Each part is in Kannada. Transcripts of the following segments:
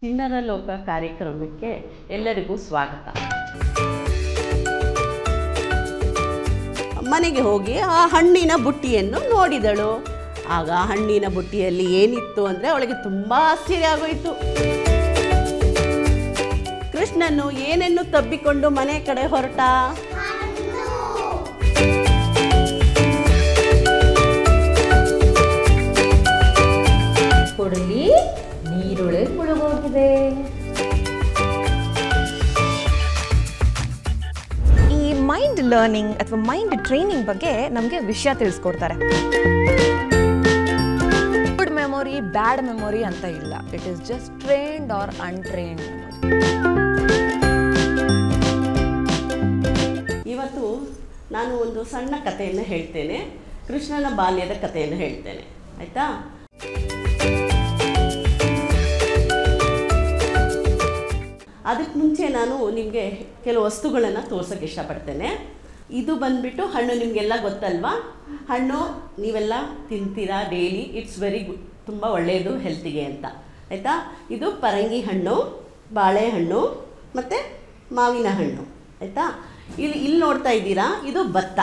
ಚಿಣ್ಣರ ಲೋಕ ಕಾರ್ಯಕ್ರಮಕ್ಕೆ ಎಲ್ಲರಿಗೂ ಸ್ವಾಗತ ಮನೆಗೆ ಹೋಗಿ ಆ ಹಣ್ಣಿನ ಬುಟ್ಟಿಯನ್ನು ನೋಡಿದಳು ಆಗ ಆ ಹಣ್ಣಿನ ಬುಟ್ಟಿಯಲ್ಲಿ ಏನಿತ್ತು ಅಂದರೆ ಅವಳಿಗೆ ತುಂಬ ಆಶ್ಚರ್ಯ ಆಗೋಯಿತು ಕೃಷ್ಣನು ಏನನ್ನು ತಬ್ಬಿಕೊಂಡು ಮನೆ ಕಡೆ ಹೊರಟ ಕೊಡಲಿ ನೀರೊಳಗೆ ಮುಳುಗೋಗಿದೆ ಈ ಮೈಂಡ್ ಲರ್ನಿಂಗ್ ಅಥವಾ ಮೈಂಡ್ ಟ್ರೈನಿಂಗ್ ಬಗ್ಗೆ ನಮಗೆ ವಿಷಯ ತಿಳಿಸ್ಕೊಡ್ತಾರೆ ಗುಡ್ ಮೆಮೊರಿ ಬ್ಯಾಡ್ ಮೆಮೊರಿ ಅಂತ ಇಲ್ಲ it is just trained or untrained ಇವತ್ತು ನಾನು ಒಂದು ಸಣ್ಣ ಕಥೆಯನ್ನು ಹೇಳ್ತೇನೆ ಕೃಷ್ಣನ ಬಾಲ್ಯದ ಕಥೆಯನ್ನು ಹೇಳ್ತೇನೆ ಆಯಿತಾ ಅದಕ್ಕೆ ಮುಂಚೆ ನಾನು ನಿಮಗೆ ಕೆಲವು ವಸ್ತುಗಳನ್ನು ತೋರ್ಸೋಕ್ಕೆ ಇಷ್ಟಪಡ್ತೇನೆ ಇದು ಬಂದ್ಬಿಟ್ಟು ಹಣ್ಣು ನಿಮಗೆಲ್ಲ ಗೊತ್ತಲ್ವಾ ಹಣ್ಣು ನೀವೆಲ್ಲ ತಿಂತೀರಾ ಡೈಲಿ ಇಟ್ಸ್ ವೆರಿ ಗುಡ್ ತುಂಬ ಒಳ್ಳೆಯದು ಹೆಲ್ತಿಗೆ ಅಂತ ಆಯಿತಾ ಇದು ಪರಂಗಿ ಹಣ್ಣು ಬಾಳೆಹಣ್ಣು ಮತ್ತು ಮಾವಿನ ಹಣ್ಣು ಆಯಿತಾ ಇಲ್ಲಿ ಇಲ್ಲಿ ನೋಡ್ತಾ ಇದ್ದೀರಾ ಇದು ಭತ್ತ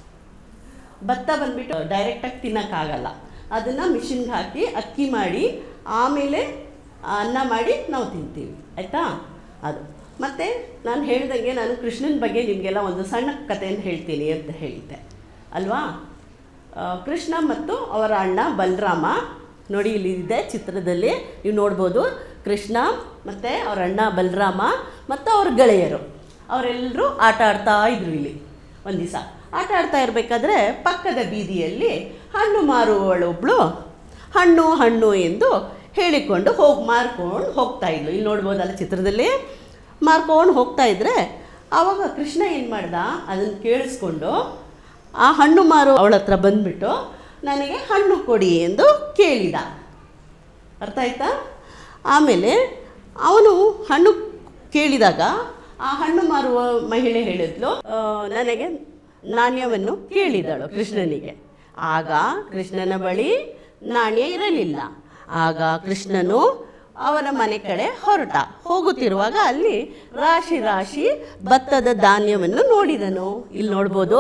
ಭತ್ತ ಬಂದ್ಬಿಟ್ಟು ಡೈರೆಕ್ಟಾಗಿ ತಿನ್ನೋಕ್ಕಾಗಲ್ಲ ಅದನ್ನು ಮಿಷಿನ್ಗೆ ಹಾಕಿ ಅಕ್ಕಿ ಮಾಡಿ ಆಮೇಲೆ ಅನ್ನ ಮಾಡಿ ನಾವು ತಿಂತೀವಿ ಆಯಿತಾ ಅದು ಮತ್ತು ನಾನು ಹೇಳ್ದಂಗೆ ನಾನು ಕೃಷ್ಣನ ಬಗ್ಗೆ ನಿಮಗೆಲ್ಲ ಒಂದು ಸಣ್ಣ ಕಥೆಯನ್ನು ಹೇಳ್ತೀನಿ ಅಂತ ಹೇಳಿದ್ದೆ ಅಲ್ವಾ ಆ, ಕೃಷ್ಣ ಮತ್ತು ಅವರ ಅಣ್ಣ ಬಲರಾಮ ನೋಡಿ ಇಲ್ಲಿ ಇದೆ ಚಿತ್ರದಲ್ಲಿ ನೀವು ನೋಡ್ಬೋದು ಕೃಷ್ಣ ಮತ್ತು ಅವರ ಅಣ್ಣ ಬಲರಾಮ ಮತ್ತು ಅವ್ರ ಗೆಳೆಯರು ಅವರೆಲ್ಲರೂ ಆಟ ಆಡ್ತಾ ಇದ್ರು ಇಲ್ಲಿ ಒಂದು ದಿವಸ ಆಟ ಆಡ್ತಾ ಇರಬೇಕಾದ್ರೆ ಪಕ್ಕದ ಬೀದಿಯಲ್ಲಿ ಹಣ್ಣು ಮಾರುವವಳೊಬ್ಬಳು ಹಣ್ಣು ಹಣ್ಣು ಎಂದು ಹೇಳಿಕೊಂಡು ಹೋಗಿ ಮಾರ್ಕೊಂಡು ಹೋಗ್ತಾ ಇದ್ಲು ಇಲ್ಲಿ ನೋಡ್ಬೋದಲ್ಲ ಚಿತ್ರದಲ್ಲಿ ಮಾರ್ಕೊಂಡು ಹೋಗ್ತಾ ಇದ್ರೆ ಆವಾಗ ಕೃಷ್ಣ ಏನು ಮಾಡ್ದ ಅದನ್ನು ಕೇಳಿಸ್ಕೊಂಡು ಆ ಹಣ್ಣು ಮಾರು ಅವಳ ಹತ್ರ ಬಂದ್ಬಿಟ್ಟು ನನಗೆ ಹಣ್ಣು ಕೊಡಿ ಎಂದು ಕೇಳಿದ ಅರ್ಥ ಆಯ್ತಾ ಆಮೇಲೆ ಅವನು ಹಣ್ಣು ಕೇಳಿದಾಗ ಆ ಹಣ್ಣು ಮಾರುವ ಮಹಿಳೆ ಹೇಳಿದ್ಲು "ಆ, ನನಗೆ ನಾಣ್ಯವನ್ನು ಕೇಳಿದಳು ಕೃಷ್ಣನಿಗೆ ಆಗ ಕೃಷ್ಣನ ಬಳಿ ನಾಣ್ಯ ಇರಲಿಲ್ಲ ಆಗ ಕೃಷ್ಣನು ಅವನ ಮನೆ ಕಡೆ ಹೊರಟ ಹೋಗುತ್ತಿರುವಾಗ ಅಲ್ಲಿ ರಾಶಿ ರಾಶಿ ಭತ್ತದ ಧಾನ್ಯವನ್ನು ನೋಡಿದನು ಇಲ್ಲಿ ನೋಡ್ಬೋದು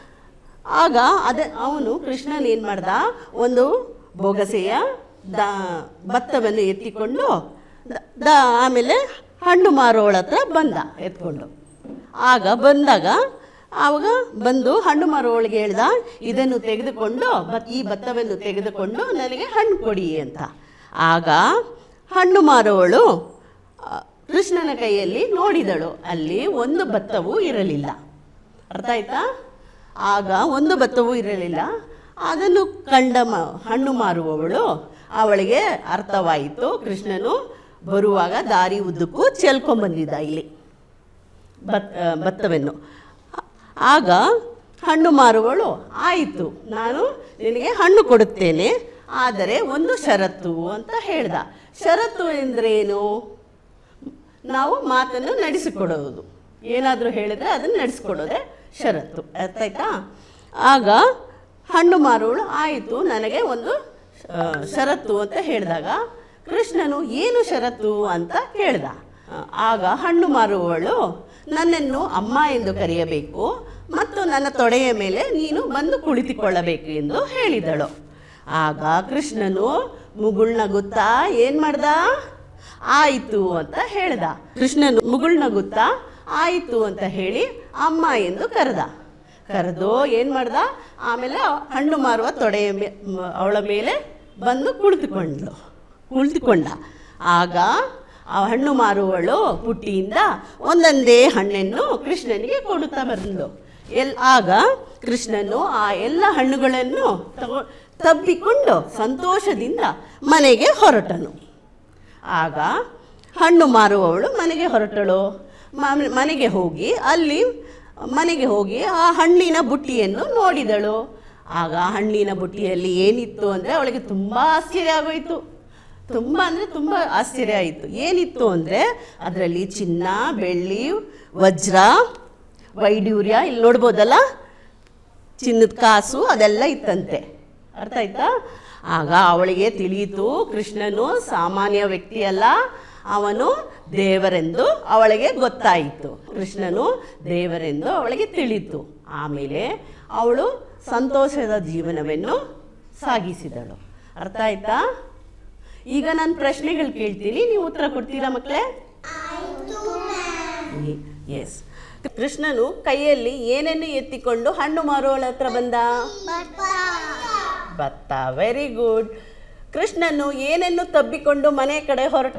ಆಗ ಅದ ಅವನು ಕೃಷ್ಣನ್ ಏನು ಮಾಡ್ದ ಒಂದು ಬೊಗಸೆಯ ದಾ ಭತ್ತವನ್ನು ಎತ್ತಿಕೊಂಡು ದ- ದ ಆಮೇಲೆ ಹಣ್ಣು ಮಾರೋಳ ಹತ್ರ ಬಂದ ಎತ್ಕೊಂಡು ಆಗ ಬಂದಾಗ ಆವಾಗ ಬಂದು ಹಣ್ಣು ಮಾರುವವಳಿಗೆ ಹೇಳ್ದ ಇದನ್ನು ತೆಗೆದುಕೊಂಡು ಬತ್ ಈ ಭತ್ತವನ್ನು ತೆಗೆದುಕೊಂಡು ನನಗೆ ಹಣ್ಣು ಕೊಡಿ ಅಂತ ಆಗ ಹಣ್ಣು ಮಾರುವವಳು ಆ, ಕೃಷ್ಣನ ಕೈಯಲ್ಲಿ ನೋಡಿದಳು ಅಲ್ಲಿ ಒಂದು ಭತ್ತವೂ ಇರಲಿಲ್ಲ ಅರ್ಥ ಆಯ್ತಾ ಆಗ ಒಂದು ಭತ್ತವೂ ಇರಲಿಲ್ಲ ಅದನ್ನು ಕಂಡ ಮ ಹಣ್ಣು ಮಾರುವವಳು ಅವಳಿಗೆ ಅರ್ಥವಾಯಿತು ಕೃಷ್ಣನು ಬರುವಾಗ ದಾರಿ ಉದ್ದಕ್ಕೂ ಚೆಲ್ಕೊಂಬಂದಿದ್ದ ಇಲ್ಲಿ ಭತ್ ಆ, ಭತ್ತವನ್ನು ಆಗ ಹಣ್ಣು ಮಾರುವವಳು ಆಯಿತು ನಾನು ನಿನಗೆ ಹಣ್ಣು ಕೊಡುತ್ತೇನೆ ಆದರೆ ಒಂದು ಷರತ್ತು ಅಂತ ಹೇಳ್ದ ಷರತ್ತು ಎಂದರೇನು ನಾವು ಮಾತನ್ನು ನಡೆಸಿಕೊಡೋದು ಏನಾದರೂ ಹೇಳಿದ್ರೆ ಅದನ್ನು ನಡೆಸ್ಕೊಡೋದೇ ಷರತ್ತು ಅರ್ಥ ಆಯ್ತಾ ಆಗ ಹಣ್ಣು ಮಾರುವಳು ಆಯಿತು ನನಗೆ ಒಂದು ಆ, ಷರತ್ತು ಅಂತ ಹೇಳಿದಾಗ ಕೃಷ್ಣನು ಏನು ಷರತ್ತು ಅಂತ ಕೇಳ್ದ ಆ, ಆಗ ಹಣ್ಣು ಮಾರುವವಳು ನನ್ನನ್ನು ಅಮ್ಮ ಎಂದು ಕರೆಯಬೇಕು ಮತ್ತು ನನ್ನ ತೊಡೆಯ ಮೇಲೆ ನೀನು ಬಂದು ಕುಳಿತುಕೊಳ್ಳಬೇಕು ಎಂದು ಹೇಳಿದಳು ಆಗ ಕೃಷ್ಣನು ಮುಗುಳ್ನಗುತ್ತಾ ಏನು ಮಾಡ್ದ ಆಯಿತು ಅಂತ ಹೇಳ್ದ ಕೃಷ್ಣನು ಮುಗುಳ್ನಗುತ್ತಾ ಆಯಿತು ಅಂತ ಹೇಳಿ ಅಮ್ಮ ಎಂದು ಕರೆದ ಕರೆದು ಏನು ಮಾಡ್ದ ಆಮೇಲೆ ಹಣ್ಣು ಮಾರುವ ತೊಡೆಯ ಮೇ ಮ- ಅವಳ ಮೇಲೆ ಬಂದು ಕುಳಿತುಕೊಂಡ್ಳು ಕುಳಿತುಕೊಂಡ ಆಗ ಆ ಹಣ್ಣು ಮಾರುವವಳು ಪುಟ್ಟಿಯಿಂದ ಒಂದೊಂದೇ ಹಣ್ಣನ್ನು ಕೃಷ್ಣನಿಗೆ ಕೊಡುತ್ತಾ ಬಂದಳು ಎಲ್ ಆಗ ಕೃಷ್ಣನು ಆ ಎಲ್ಲ ಹಣ್ಣುಗಳನ್ನು ತಗೊ ತಬ್ಬಿಕೊಂಡು ಸಂತೋಷದಿಂದ ಮನೆಗೆ ಹೊರಟನು ಆಗ ಹಣ್ಣು ಮಾರುವವಳು ಮನೆಗೆ ಹೊರಟಳು ಮ- ಮನೆಗೆ ಹೋಗಿ ಅಲ್ಲಿ ಮನೆಗೆ ಹೋಗಿ ಆ ಹಣ್ಣಿನ ಬುಟ್ಟಿಯನ್ನು ನೋಡಿದಳು ಆಗ ಆ ಹಣ್ಣಿನ ಬುಟ್ಟಿಯಲ್ಲಿ ಏನಿತ್ತು ಅಂದರೆ ಅವಳಿಗೆ ತುಂಬ ಆಶ್ಚರ್ಯ ಆಗೋಯಿತು ತುಂಬ ಅಂದರೆ ತುಂಬ ಆಶ್ಚರ್ಯ ಆಯಿತು ಏನಿತ್ತು ಅಂದರೆ ಅದರಲ್ಲಿ ಚಿನ್ನ ಬೆಳ್ಳಿ ವಜ್ರ ವೈಡ್ಯೂರ್ಯ ಇಲ್ಲಿ ನೋಡ್ಬೋದಲ್ಲ ಚಿನ್ನದ ಕಾಸು ಅದೆಲ್ಲ ಇತ್ತಂತೆ ಅರ್ಥ ಆಯ್ತಾ ಆಗ ಅವಳಿಗೆ ತಿಳಿಯಿತು ಕೃಷ್ಣನು ಸಾಮಾನ್ಯ ವ್ಯಕ್ತಿ ಅಲ್ಲ ಅವನು ದೇವರೆಂದು ಅವಳಿಗೆ ಗೊತ್ತಾಯಿತು ಕೃಷ್ಣನು ದೇವರೆಂದು ಅವಳಿಗೆ ತಿಳಿತು ಆಮೇಲೆ ಅವಳು ಸಂತೋಷದ ಜೀವನವನ್ನು ಸಾಗಿಸಿದಳು ಅರ್ಥ ಆಯ್ತಾ ಈಗ ನಾನು ಪ್ರಶ್ನೆಗಳು ಕೇಳ್ತೀನಿ ನೀವು ಉತ್ತರ ಕೊಡ್ತೀರಾ ಮಕ್ಕಳೇ ಎಸ್ ಕೃಷ್ಣನು ಕೈಯಲ್ಲಿ ಏನನ್ನು ಎತ್ತಿಕೊಂಡು ಹಣ್ಣು ಮಾರುವಳ ಹತ್ರ ಬಂದ ಭತ್ತ ವೆರಿ ಗುಡ್ ಕೃಷ್ಣನು ಏನನ್ನು ತಬ್ಬಿಕೊಂಡು ಮನೆ ಕಡೆ ಹೊರಟ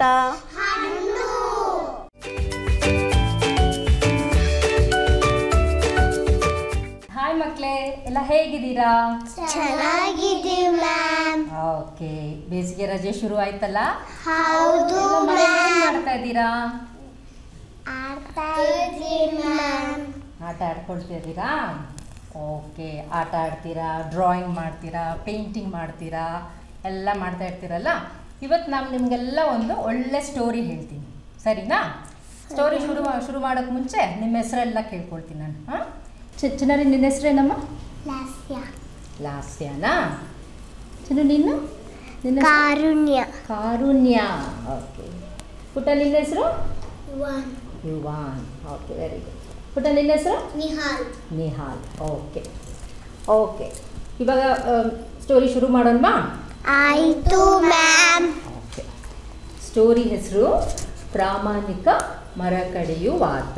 ಹಾಯ್ ಮಕ್ಕಳೇ ಎಲ್ಲ ಹೇಗಿದ್ದೀರಾ ಚೆನ್ನಾಗಿದ್ದೀವಿ ಮ್ಯಾಮ್ ಓಕೆ ಬೇಸಿಗೆ ರಜೆ ಶುರು ಆಯ್ತಲ್ಲ ಹೌದು ಎಲ್ಲ ಮನೇಲಿ ಏನ್ ಮಾಡ್ತಾ ಇದ್ದೀರಾ ಆಡ್ತಾ ಇದ್ದೀವಿ ಮ್ಯಾಮ್ ಆಟ ಆಡ್ಕೊಳ್ತಾ ಇದ್ದೀರಾ ಓಕೆ ಆಟ ಆಡ್ತೀರಾ ಡ್ರಾಯಿಂಗ್ ಮಾಡ್ತೀರಾ ಪೇಂಟಿಂಗ್ ಮಾಡ್ತೀರಾ ಎಲ್ಲ ಮಾಡ್ತಾ ಇರ್ತೀರಲ್ಲ ಇವತ್ತು ನಾನು ನಿಮಗೆಲ್ಲ ಒಂದು ಒಳ್ಳೆ ಸ್ಟೋರಿ ಹೇಳ್ತೀನಿ ಸರಿನಾ ಸ್ಟೋರಿ ಶುರು ಮಾ- ಶುರು ಮಾಡೋಕ್ಕೆ ಮುಂಚೆ ನಿಮ್ಮ ಹೆಸರೆಲ್ಲ ಕೇಳ್ಕೊಳ್ತೀನಿ ನಾನು ಹಾಂ ಚಿನ್ನರಿ ನಿನ್ನ ಹೆಸರೇನಮ್ಮ ಲಾಸ್ಯ ಲಾಸ್ಯನಾ ಚಿನ್ನು ನೀನು ನಿನ್ನ ಹೆಸ್ರು? ಕಾರುಣ್ಯ ಕಾರುಣ್ಯ ಓಕೆ ಪುಟ್ಟ ನಿನ್ನ ಹೆಸರು ಒನ್ ಯುವಾನ್ ಓಕೆ ವೆರಿ ಗುಡ್ ಪುಟ್ಟ ನಿನ್ನ ಹೆಸರು ನಿಹಾಲ್ ನಿಹಾಲ್ ಓಕೆ ಓಕೆ ಇವಾಗ ಸ್ಟೋರಿ ಶುರು ಮಾಡೋಣವಾ ಆಯ್ತು ಮ್ಯಾಮ್ ಓಕೆ ಸ್ಟೋರಿ ಹೆಸರು ಪ್ರಾಮಾಣಿಕ ಮರ ಕಡಿಯುವಾತ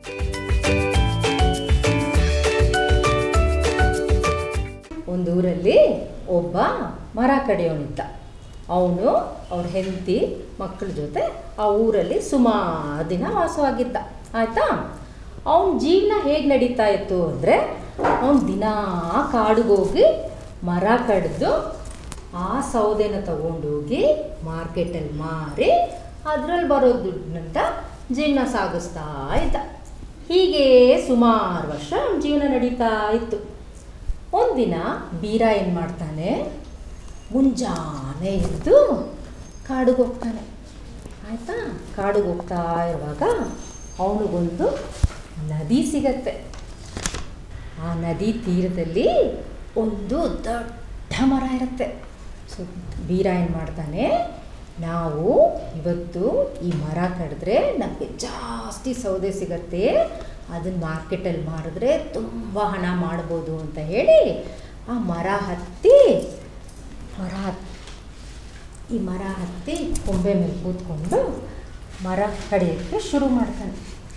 ಒಂದೂರಲ್ಲಿ ಒಬ್ಬ ಮರ ಕಡಿಯೋನಿದ್ದ ಅವನು ಅವ್ರ ಹೆಂಡತಿ ಮಕ್ಕಳ ಜೊತೆ ಆ ಊರಲ್ಲಿ ಸುಮಾರು ದಿನ ವಾಸವಾಗಿದ್ದ ಆಯಿತಾ ಅವನ ಜೀವನ ಹೇಗೆ ನಡೀತಾ ಇತ್ತು ಅಂದರೆ ಅವನು ದಿನಾ ಕಾಡಿಗೋಗಿ ಮರ ಕಡಿದು ಆ ಸೌದೆನ ತಗೊಂಡೋಗಿ ಮಾರ್ಕೆಟಲ್ಲಿ ಮಾರಿ ಅದರಲ್ಲಿ ಬರೋ ದುಡ್ಡಿನಿಂದ ಜೀವನ ಸಾಗಿಸ್ತಾ ಇದ್ದ ಹೀಗೆ ಸುಮಾರು ವರ್ಷ ಅವ್ನ ಜೀವನ ನಡೀತಾ ಇತ್ತು ಒಂದಿನ ಬೀರ ಏನು ಮಾಡ್ತಾನೆ ಮುಂಜಾನೆ ಎದ್ದು ಕಾಡಿಗೆ ಹೋಗ್ತಾನೆ ಆಯಿತಾ ಕಾಡಿಗೆ ಹೋಗ್ತಾ ಇರುವಾಗ ಅವನಿಗೊಂದು ನದಿ ಸಿಗತ್ತೆ ಆ ನದಿ ತೀರದಲ್ಲಿ ಒಂದು ದೊಡ್ಡ ಮರ ಇರುತ್ತೆ ಸೊ ಬೀರ ಏನು ಮಾಡ್ತಾನೆ ನಾವು ಇವತ್ತು ಈ ಮರ ಕಡಿದ್ರೆ ನಮಗೆ ಜಾಸ್ತಿ ಸೌದೆ ಸಿಗತ್ತೆ ಅದನ್ನು ಮಾರ್ಕೆಟಲ್ಲಿ ಮಾರಿದ್ರೆ ತುಂಬ ಹಣ ಮಾಡ್ಬೋದು ಅಂತ ಹೇಳಿ ಆ ಮರ ಹತ್ತಿ ಮರ ಹತ್ ಈ ಮರ ಹತ್ತಿ ಕೊಂಬೆ ಮೇಲೆ ಕೂತ್ಕೊಂಡು ಮರ ಕಡಿಯೋಕ್ಕೆ ಶುರು ಮಾಡ್ತಾನೆ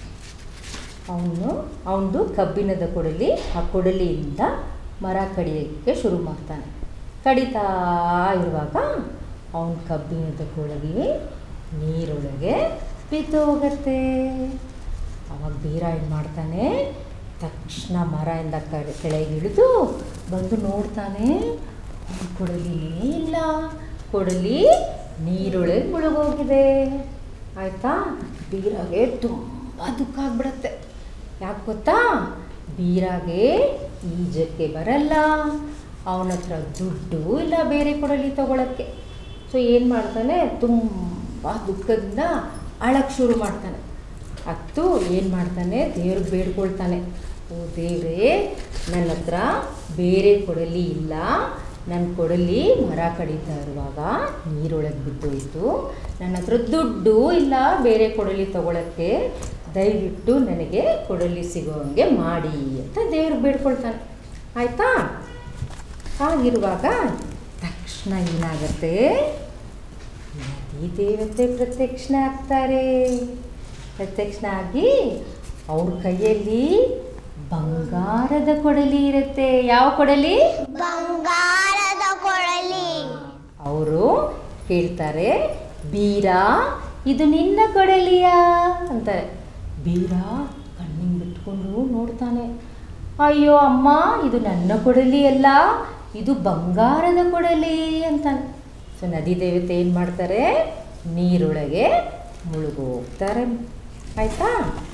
ಅವನು ಅವನದು ಕಬ್ಬಿಣದ ಕೊಡಲಿ ಆ ಕೊಡಲಿಯಿಂದ ಮರ ಕಡಿಯೋಕ್ಕೆ ಶುರು ಮಾಡ್ತಾನೆ ಕಡಿತಾ ಇರುವಾಗ ಅವನ ಕಬ್ಬಿಣದ ಕೊಡಲಿ ನೀರೊಳಗೆ ಬಿದ್ದೋಗತ್ತೆ ಅವಾಗ ಬೀರ ಏನು ಮಾಡ್ತಾನೆ ತಕ್ಷಣ ಮರದಿಂದ ಕಡೆ ಕೆಳಗಿಳಿದು ಬಂದು ನೋಡ್ತಾನೆ ಅವ್ನ್ ಕೊಡಲಿನೇ ಇಲ್ಲ ಕೊಡಲಿ ನೀರೊಳಗೆ ಮುಳುಗೋಗಿದೆ ಆಯಿತಾ ಬೀರಾಗೆ ತುಂಬ ದುಃಖ ಆಗ್ಬಿಡತ್ತೆ ಯಾಕೆ ಗೊತ್ತಾ ಬೀರಾಗೆ ಈಜಕ್ಕೆ ಬರಲ್ಲ ಅವನ ಹತ್ರ ದುಡ್ಡು ಇಲ್ಲ ಬೇರೆ ಕೊಡಲಿ ತಗೊಳಕ್ಕೆ ಸೊ ಏನು ಮಾಡ್ತಾನೆ ತುಂಬ ದುಃಖದಿಂದ ಅಳಕ್ಕೆ ಶುರು ಮಾಡ್ತಾನೆ ಅತ್ತು ಏನು ಮಾಡ್ತಾನೆ ದೇವ್ರಿಗೆ ಬೇಡ್ಕೊಳ್ತಾನೆ ಓ ದೇವ್ರೇ ನನ್ನ ಹತ್ರ ಬೇರೆ ಕೊಡಲಿ ಇಲ್ಲ ನನ್ನ ಕೊಡಲಿ ಮರ ಕಡಿತಾ ಇರುವಾಗ ನೀರೊಳಗೆ ಬಿದ್ದೋಯ್ತು ನನ್ನ ಹತ್ರ ದುಡ್ಡು ಇಲ್ಲ ಬೇರೆ ಕೊಡಲಿ ತಗೊಳಕ್ಕೆ ದಯವಿಟ್ಟು ನನಗೆ ಕೊಡಲಿ ಸಿಗೋವಂಗೆ ಮಾಡಿ ಅಂತ ದೇವ್ರಿಗೆ ಬೇಡ್ಕೊಳ್ತಾನೆ ಆಯಿತಾ ಹಾಗಿರುವಾಗ ತಕ್ಷಣ ಏನಾಗತ್ತೆ ನದಿ ದೇವತೆ ಪ್ರತ್ಯಕ್ಷ ಆಗ್ತಾರೆ ಪ್ರತ್ಯಕ್ಷ ಆಗಿ ಅವ್ರ ಕೈಯಲ್ಲಿ ಬಂಗಾರದ ಕೊಡಲಿ ಇರುತ್ತೆ ಯಾವ ಕೊಡಲಿ ಬಂಗಾರದ ಕೊಡಲಿ ಅವರು ಕೇಳ್ತಾರೆ ಬೀರ ಇದು ನಿನ್ನ ಕೊಡಲಿಯಾ ಅಂತಾರೆ ಬೀರ ಕಣ್ಣಿಂಗ್ ಬಿಟ್ಕೊಂಡು ನೋಡ್ತಾನೆ ಅಯ್ಯೋ ಅಮ್ಮ ಇದು ನನ್ನ ಕೊಡಲಿ ಅಲ್ಲ ಇದು ಬಂಗಾರದ ಕೊಡಲಿ ಅಂತಾನೆ ಸೊ ನದಿ ದೇವತೆ ಏನು ಮಾಡ್ತಾರೆ ನೀರೊಳಗೆ ಮುಳುಗೋಗ್ತಾರೆ ಆಯಿತಾ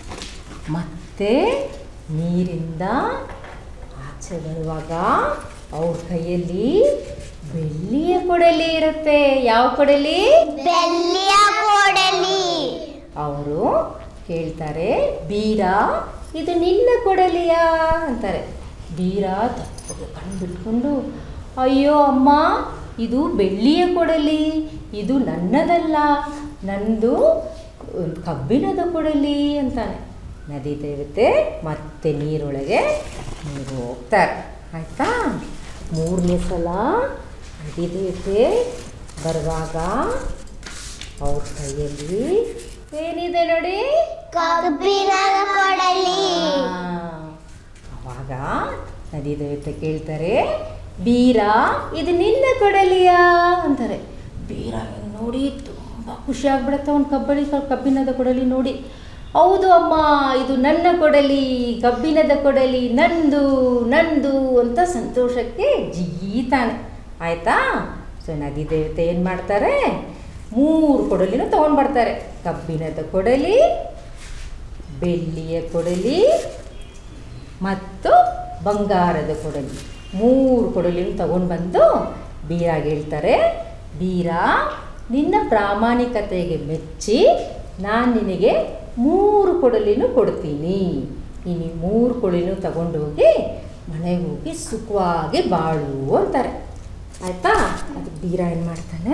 ಮತ್ತೆ ನೀರಿಂದ ಆಚೆ ಬರುವಾಗ ಅವ್ರ ಕೈಯಲ್ಲಿ ಬೆಳ್ಳಿಯ ಕೊಡಲಿ ಇರುತ್ತೆ ಯಾವ ಕೊಡಲಿ ಬೆಳ್ಳಿಯ ಕೊಡಲಿ ಅವರು ಕೇಳ್ತಾರೆ ಬೀರ ಇದು ನಿನ್ನ ಕೊಡಲಿಯಾ ಅಂತಾರೆ ಬೀರ ತಪ್ಪು ಕಣ್ಣು ಬಿಟ್ಕೊಂಡು ಅಯ್ಯೋ ಅಮ್ಮ ಇದು ಬೆಳ್ಳಿಯ ಕೊಡಲಿ ಇದು ನನ್ನದಲ್ಲ ನಂದು ಕಬ್ಬಿಣದ ಕೊಡಲಿ ಅಂತಾನೆ ನದಿ ದೇವತೆ ಮತ್ತೆ ನೀರೊಳಗೆ ನೀರು ಹೋಗ್ತಾರೆ ಆಯಿತಾ ಮೂರನೇ ಸಲ ನದಿ ದೇವತೆ ಬರುವಾಗ ಅವ್ರ ಕೈಯಲ್ಲಿ ಏನಿದೆ ನೋಡಿ ಕಬ್ಬಿಣದ ಕೊಡಲಿ ಆ, ಅವಾಗ ನದಿ ದೇವತೆ ಕೇಳ್ತಾರೆ ಬೀರ ಇದು ನಿನ್ನ ಕೊಡಲಿಯಾ ಅಂತಾರೆ ಬೀರ ಹಿಂಗ್ ನೋಡಿ ತುಂಬ ಖುಷಿ ಆಗ್ಬಿಡುತ್ತೆ ಅವ್ನು ಕಬ್ಬಳಿ ಕಬ್ಬಿಣದ ಕೊಡಲಿ ನೋಡಿ ಹೌದು ಅಮ್ಮ ಇದು ನನ್ನ ಕೊಡಲಿ ಕಬ್ಬಿಣದ ಕೊಡಲಿ ನಂದು ನಂದು ಅಂತ ಸಂತೋಷಕ್ಕೆ ಜಿಗೀತಾನೆ ಆಯ್ತಾ ಸೊ ನದಿ ದೇವತೆ ಏನು ಮಾಡ್ತಾರೆ ಮೂರು ಕೊಡಲಿನೂ ತೊಗೊಂಡು ಬರ್ತಾರೆ ಕಬ್ಬಿಣದ ಕೊಡಲಿ ಬೆಳ್ಳಿಯ ಕೊಡಲಿ ಮತ್ತು ಬಂಗಾರದ ಕೊಡಲಿ ಮೂರು ಕೊಡಲಿನ ತಗೊಂಡು ಬಂದು ಬೀರಾಗೆ ಹೇಳ್ತಾರೆ ಬೀರ ನಿನ್ನ ಪ್ರಾಮಾಣಿಕತೆಗೆ ಮೆಚ್ಚಿ ನಾನು ನಿನಗೆ ಮೂರು ಕೊಡಲಿನೂ ಕೊಡ್ತೀನಿ ನೀನು ಈ ಮೂರು ಕೊಡಲಿನೂ ತಗೊಂಡೋಗಿ ಮನೆಗೆ ಹೋಗಿ ಸುಖವಾಗಿ ಬಾಳು ಅಂತಾರೆ ಆಯಿತಾ ಅದಕ್ಕೆ ಬೀರ ಏನು ಮಾಡ್ತಾನೆ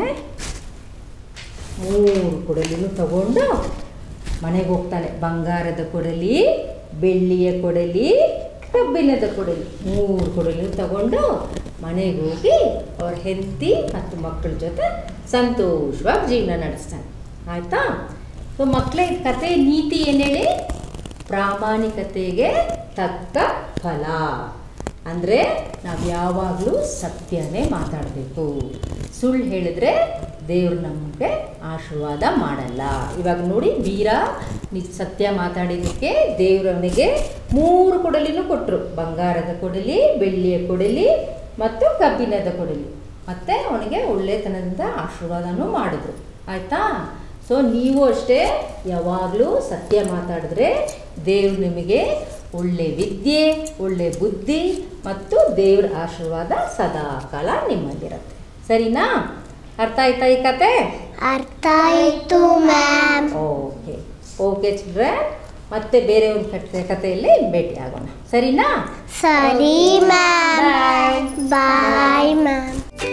ಮೂರು ಕೊಡಲಿನೂ ತಗೊಂಡು ಮನೆಗೆ ಹೋಗ್ತಾನೆ ಬಂಗಾರದ ಕೊಡಲಿ ಬೆಳ್ಳಿಯ ಕೊಡಲಿ ಕಬ್ಬಿಣದ ಕೊಡಲಿ ಮೂರು ಕೊಡಲಿ ತಗೊಂಡು ಮನೆಗೆ ಹೋಗಿ ಅವ್ರ ಹೆಂಡತಿ ಮತ್ತು ಮಕ್ಕಳ ಜೊತೆ ಸಂತೋಷವಾಗಿ ಜೀವನ ನಡೆಸ್ತಾನೆ ಆಯಿತಾ ಸೊ ಮಕ್ಕಳ ಕತೆ ನೀತಿ ಏನು ಹೇಳಿ ಪ್ರಾಮಾಣಿಕತೆಗೆ ತಕ್ಕ ಫಲ ಅಂದರೆ ನಾವು ಯಾವಾಗಲೂ ಸತ್ಯನೇ ಮಾತಾಡಬೇಕು ಸುಳ್ಳು ಹೇಳಿದ್ರೆ ದೇವ್ರು ನಮಗೆ ಆಶೀರ್ವಾದ ಮಾಡಲ್ಲ ಇವಾಗ ನೋಡಿ ವೀರ ನಿ ಸತ್ಯ ಮಾತಾಡಿದ್ದಕ್ಕೆ ದೇವ್ರು ಅವನಿಗೆ ಮೂರು ಕೊಡಲಿನೂ ಕೊಟ್ಟರು ಬಂಗಾರದ ಕೊಡಲಿ ಬೆಳ್ಳಿಯ ಕೊಡಲಿ ಮತ್ತು ಕಬ್ಬಿಣದ ಕೊಡಲಿ ಮತ್ತು ಅವನಿಗೆ ಒಳ್ಳೆತನದಿಂದ ಆಶೀರ್ವಾದನೂ ಮಾಡಿದ್ರು ಆಯಿತಾ ಸೊ ನೀವು ಅಷ್ಟೇ ಯಾವಾಗಲೂ ಸತ್ಯ ಮಾತಾಡಿದ್ರೆ ದೇವ್ರು ನಿಮಗೆ ಒಳ್ಳೆ ವಿದ್ಯೆ ಒಳ್ಳೆ ಬುದ್ಧಿ ಮತ್ತು ದೇವ್ರ ಆಶೀರ್ವಾದ ಸದಾ ಕಾಲ ನಿಮ್ಮಲ್ಲಿರುತ್ತೆ ಸರಿನಾ ಅರ್ಥ ಆಯ್ತಾ ಈ ಕತೆ ಅರ್ಥ ಆಯ್ತು ಮ್ಯಾಮ್ ಓಕೆ ಓಕೆ ಚಿಲ್ಡ್ರನ್ ಮತ್ತೆ ಬೇರೆ ಒಂದು ಕತೆ ಕಥೆಯಲ್ಲಿ ಭೇಟಿ ಆಗೋಣ ಸರಿನಾ ಸರಿ ಮ್ಯಾಮ್ ಬಾಯ್ ಬಾಯ್ ಮ್ಯಾಮ್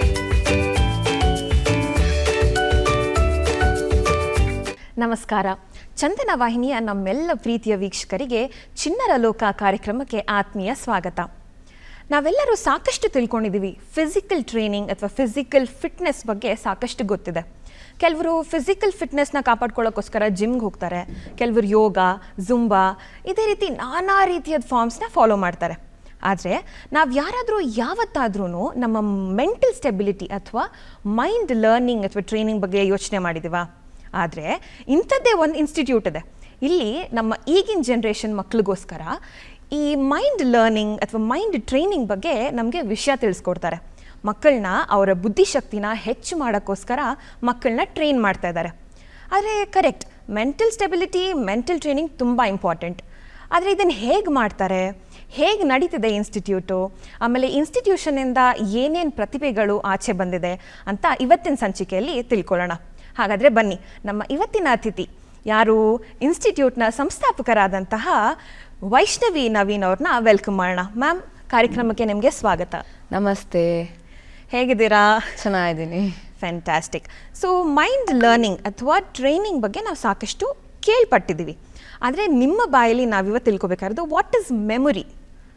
ನಮಸ್ಕಾರ ಚಂದನ ವಾಹಿನಿಯ ನಮ್ಮೆಲ್ಲ ಪ್ರೀತಿಯ ವೀಕ್ಷಕರಿಗೆ ಚಿನ್ನರ ಲೋಕ ಕಾರ್ಯಕ್ರಮಕ್ಕೆ ಆತ್ಮೀಯ ಸ್ವಾಗತ ನಾವೆಲ್ಲರೂ ಸಾಕಷ್ಟು ತಿಳ್ಕೊಂಡಿದ್ದೀವಿ ಫಿಸಿಕಲ್ ಟ್ರೈನಿಂಗ್ ಅಥವಾ ಫಿಸಿಕಲ್ ಫಿಟ್ನೆಸ್ ಬಗ್ಗೆ ಸಾಕಷ್ಟು ಗೊತ್ತಿದೆ ಕೆಲವರು ಫಿಸಿಕಲ್ ಫಿಟ್ನೆಸ್ನ ಕಾಪಾಡ್ಕೊಳ್ಳೋಕ್ಕೋಸ್ಕರ ಜಿಮ್ಗೆ ಹೋಗ್ತಾರೆ ಕೆಲವರು ಯೋಗ ಜುಂಬಾ ಇದೇ ರೀತಿ ನಾನಾ ರೀತಿಯಾದ ಫಾರ್ಮ್ಸ್ನ ಫಾಲೋ ಮಾಡ್ತಾರೆ ಆದರೆ ನಾವು ಯಾರಾದರೂ ಯಾವತ್ತಾದ್ರೂ ನಮ್ಮ ಮೆಂಟಲ್ ಸ್ಟೆಬಿಲಿಟಿ ಅಥವಾ ಮೈಂಡ್ ಲರ್ನಿಂಗ್ ಅಥವಾ ಟ್ರೈನಿಂಗ್ ಬಗ್ಗೆ ಯೋಚನೆ ಮಾಡಿದ್ದೀವಾ ಆದರೆ ಇಂಥದ್ದೇ ಒಂದು ಇನ್ಸ್ಟಿಟ್ಯೂಟ್ ಇದೆ ಇಲ್ಲಿ ನಮ್ಮ ಈಗಿನ ಜನ್ರೇಷನ್ ಮಕ್ಳಿಗೋಸ್ಕರ ಈ ಮೈಂಡ್ ಲರ್ನಿಂಗ್ ಅಥವಾ ಮೈಂಡ್ ಟ್ರೈನಿಂಗ್ ಬಗ್ಗೆ ನಮಗೆ ವಿಷಯ ತಿಳಿಸ್ಕೊಡ್ತಾರೆ ಮಕ್ಕಳನ್ನ ಅವರ ಬುದ್ಧಿಶಕ್ತಿನ ಹೆಚ್ಚು ಮಾಡೋಕ್ಕೋಸ್ಕರ ಮಕ್ಕಳನ್ನ ಟ್ರೈನ್ ಮಾಡ್ತಾ ಇದ್ದಾರೆ ಆದರೆ correct mental stability mental training ತುಂಬ ಇಂಪಾರ್ಟೆಂಟ್ ಆದರೆ ಇದನ್ನು ಹೇಗೆ ಮಾಡ್ತಾರೆ ಹೇಗೆ ನಡೀತಿದೆ ಇನ್ಸ್ಟಿಟ್ಯೂಟು ಆಮೇಲೆ ಇನ್ಸ್ಟಿಟ್ಯೂಷನಿಂದ ಏನೇನು ಪ್ರತಿಭೆಗಳು ಆಚೆ ಬಂದಿದೆ ಅಂತ ಇವತ್ತಿನ ಸಂಚಿಕೆಯಲ್ಲಿ ತಿಳ್ಕೊಳ್ಳೋಣ ಹಾಗಾದರೆ ಬನ್ನಿ ನಮ್ಮ ಇವತ್ತಿನ ಅತಿಥಿ ಯಾರು ಇನ್ಸ್ಟಿಟ್ಯೂಟ್ನ ಸಂಸ್ಥಾಪಕರಾದಂತಹ ವೈಷ್ಣವಿ ನವೀನ್ ಅವ್ರನ್ನ ವೆಲ್ಕಮ್ ಮಾಡೋಣ ಮ್ಯಾಮ್ ಕಾರ್ಯಕ್ರಮಕ್ಕೆ ನಿಮಗೆ ಸ್ವಾಗತ ನಮಸ್ತೆ ಹೇಗಿದ್ದೀರಾ ಚೆನ್ನಾಗಿದ್ದೀನಿ ಫ್ಯಾಂಟಾಸ್ಟಿಕ್ ಸೊ ಮೈಂಡ್ ಲರ್ನಿಂಗ್ ಅಥವಾ ಟ್ರೈನಿಂಗ್ ಬಗ್ಗೆ ನಾವು ಸಾಕಷ್ಟು ಕೇಳ್ಪಟ್ಟಿದ್ದೀವಿ ಆದರೆ ನಿಮ್ಮ ಬಾಯಲ್ಲಿ ನಾವಿವತ್ತು ತಿಳ್ಕೊಬೇಕಾದ್ರೆ ವಾಟ್ ಇಸ್ ಮೆಮೊರಿ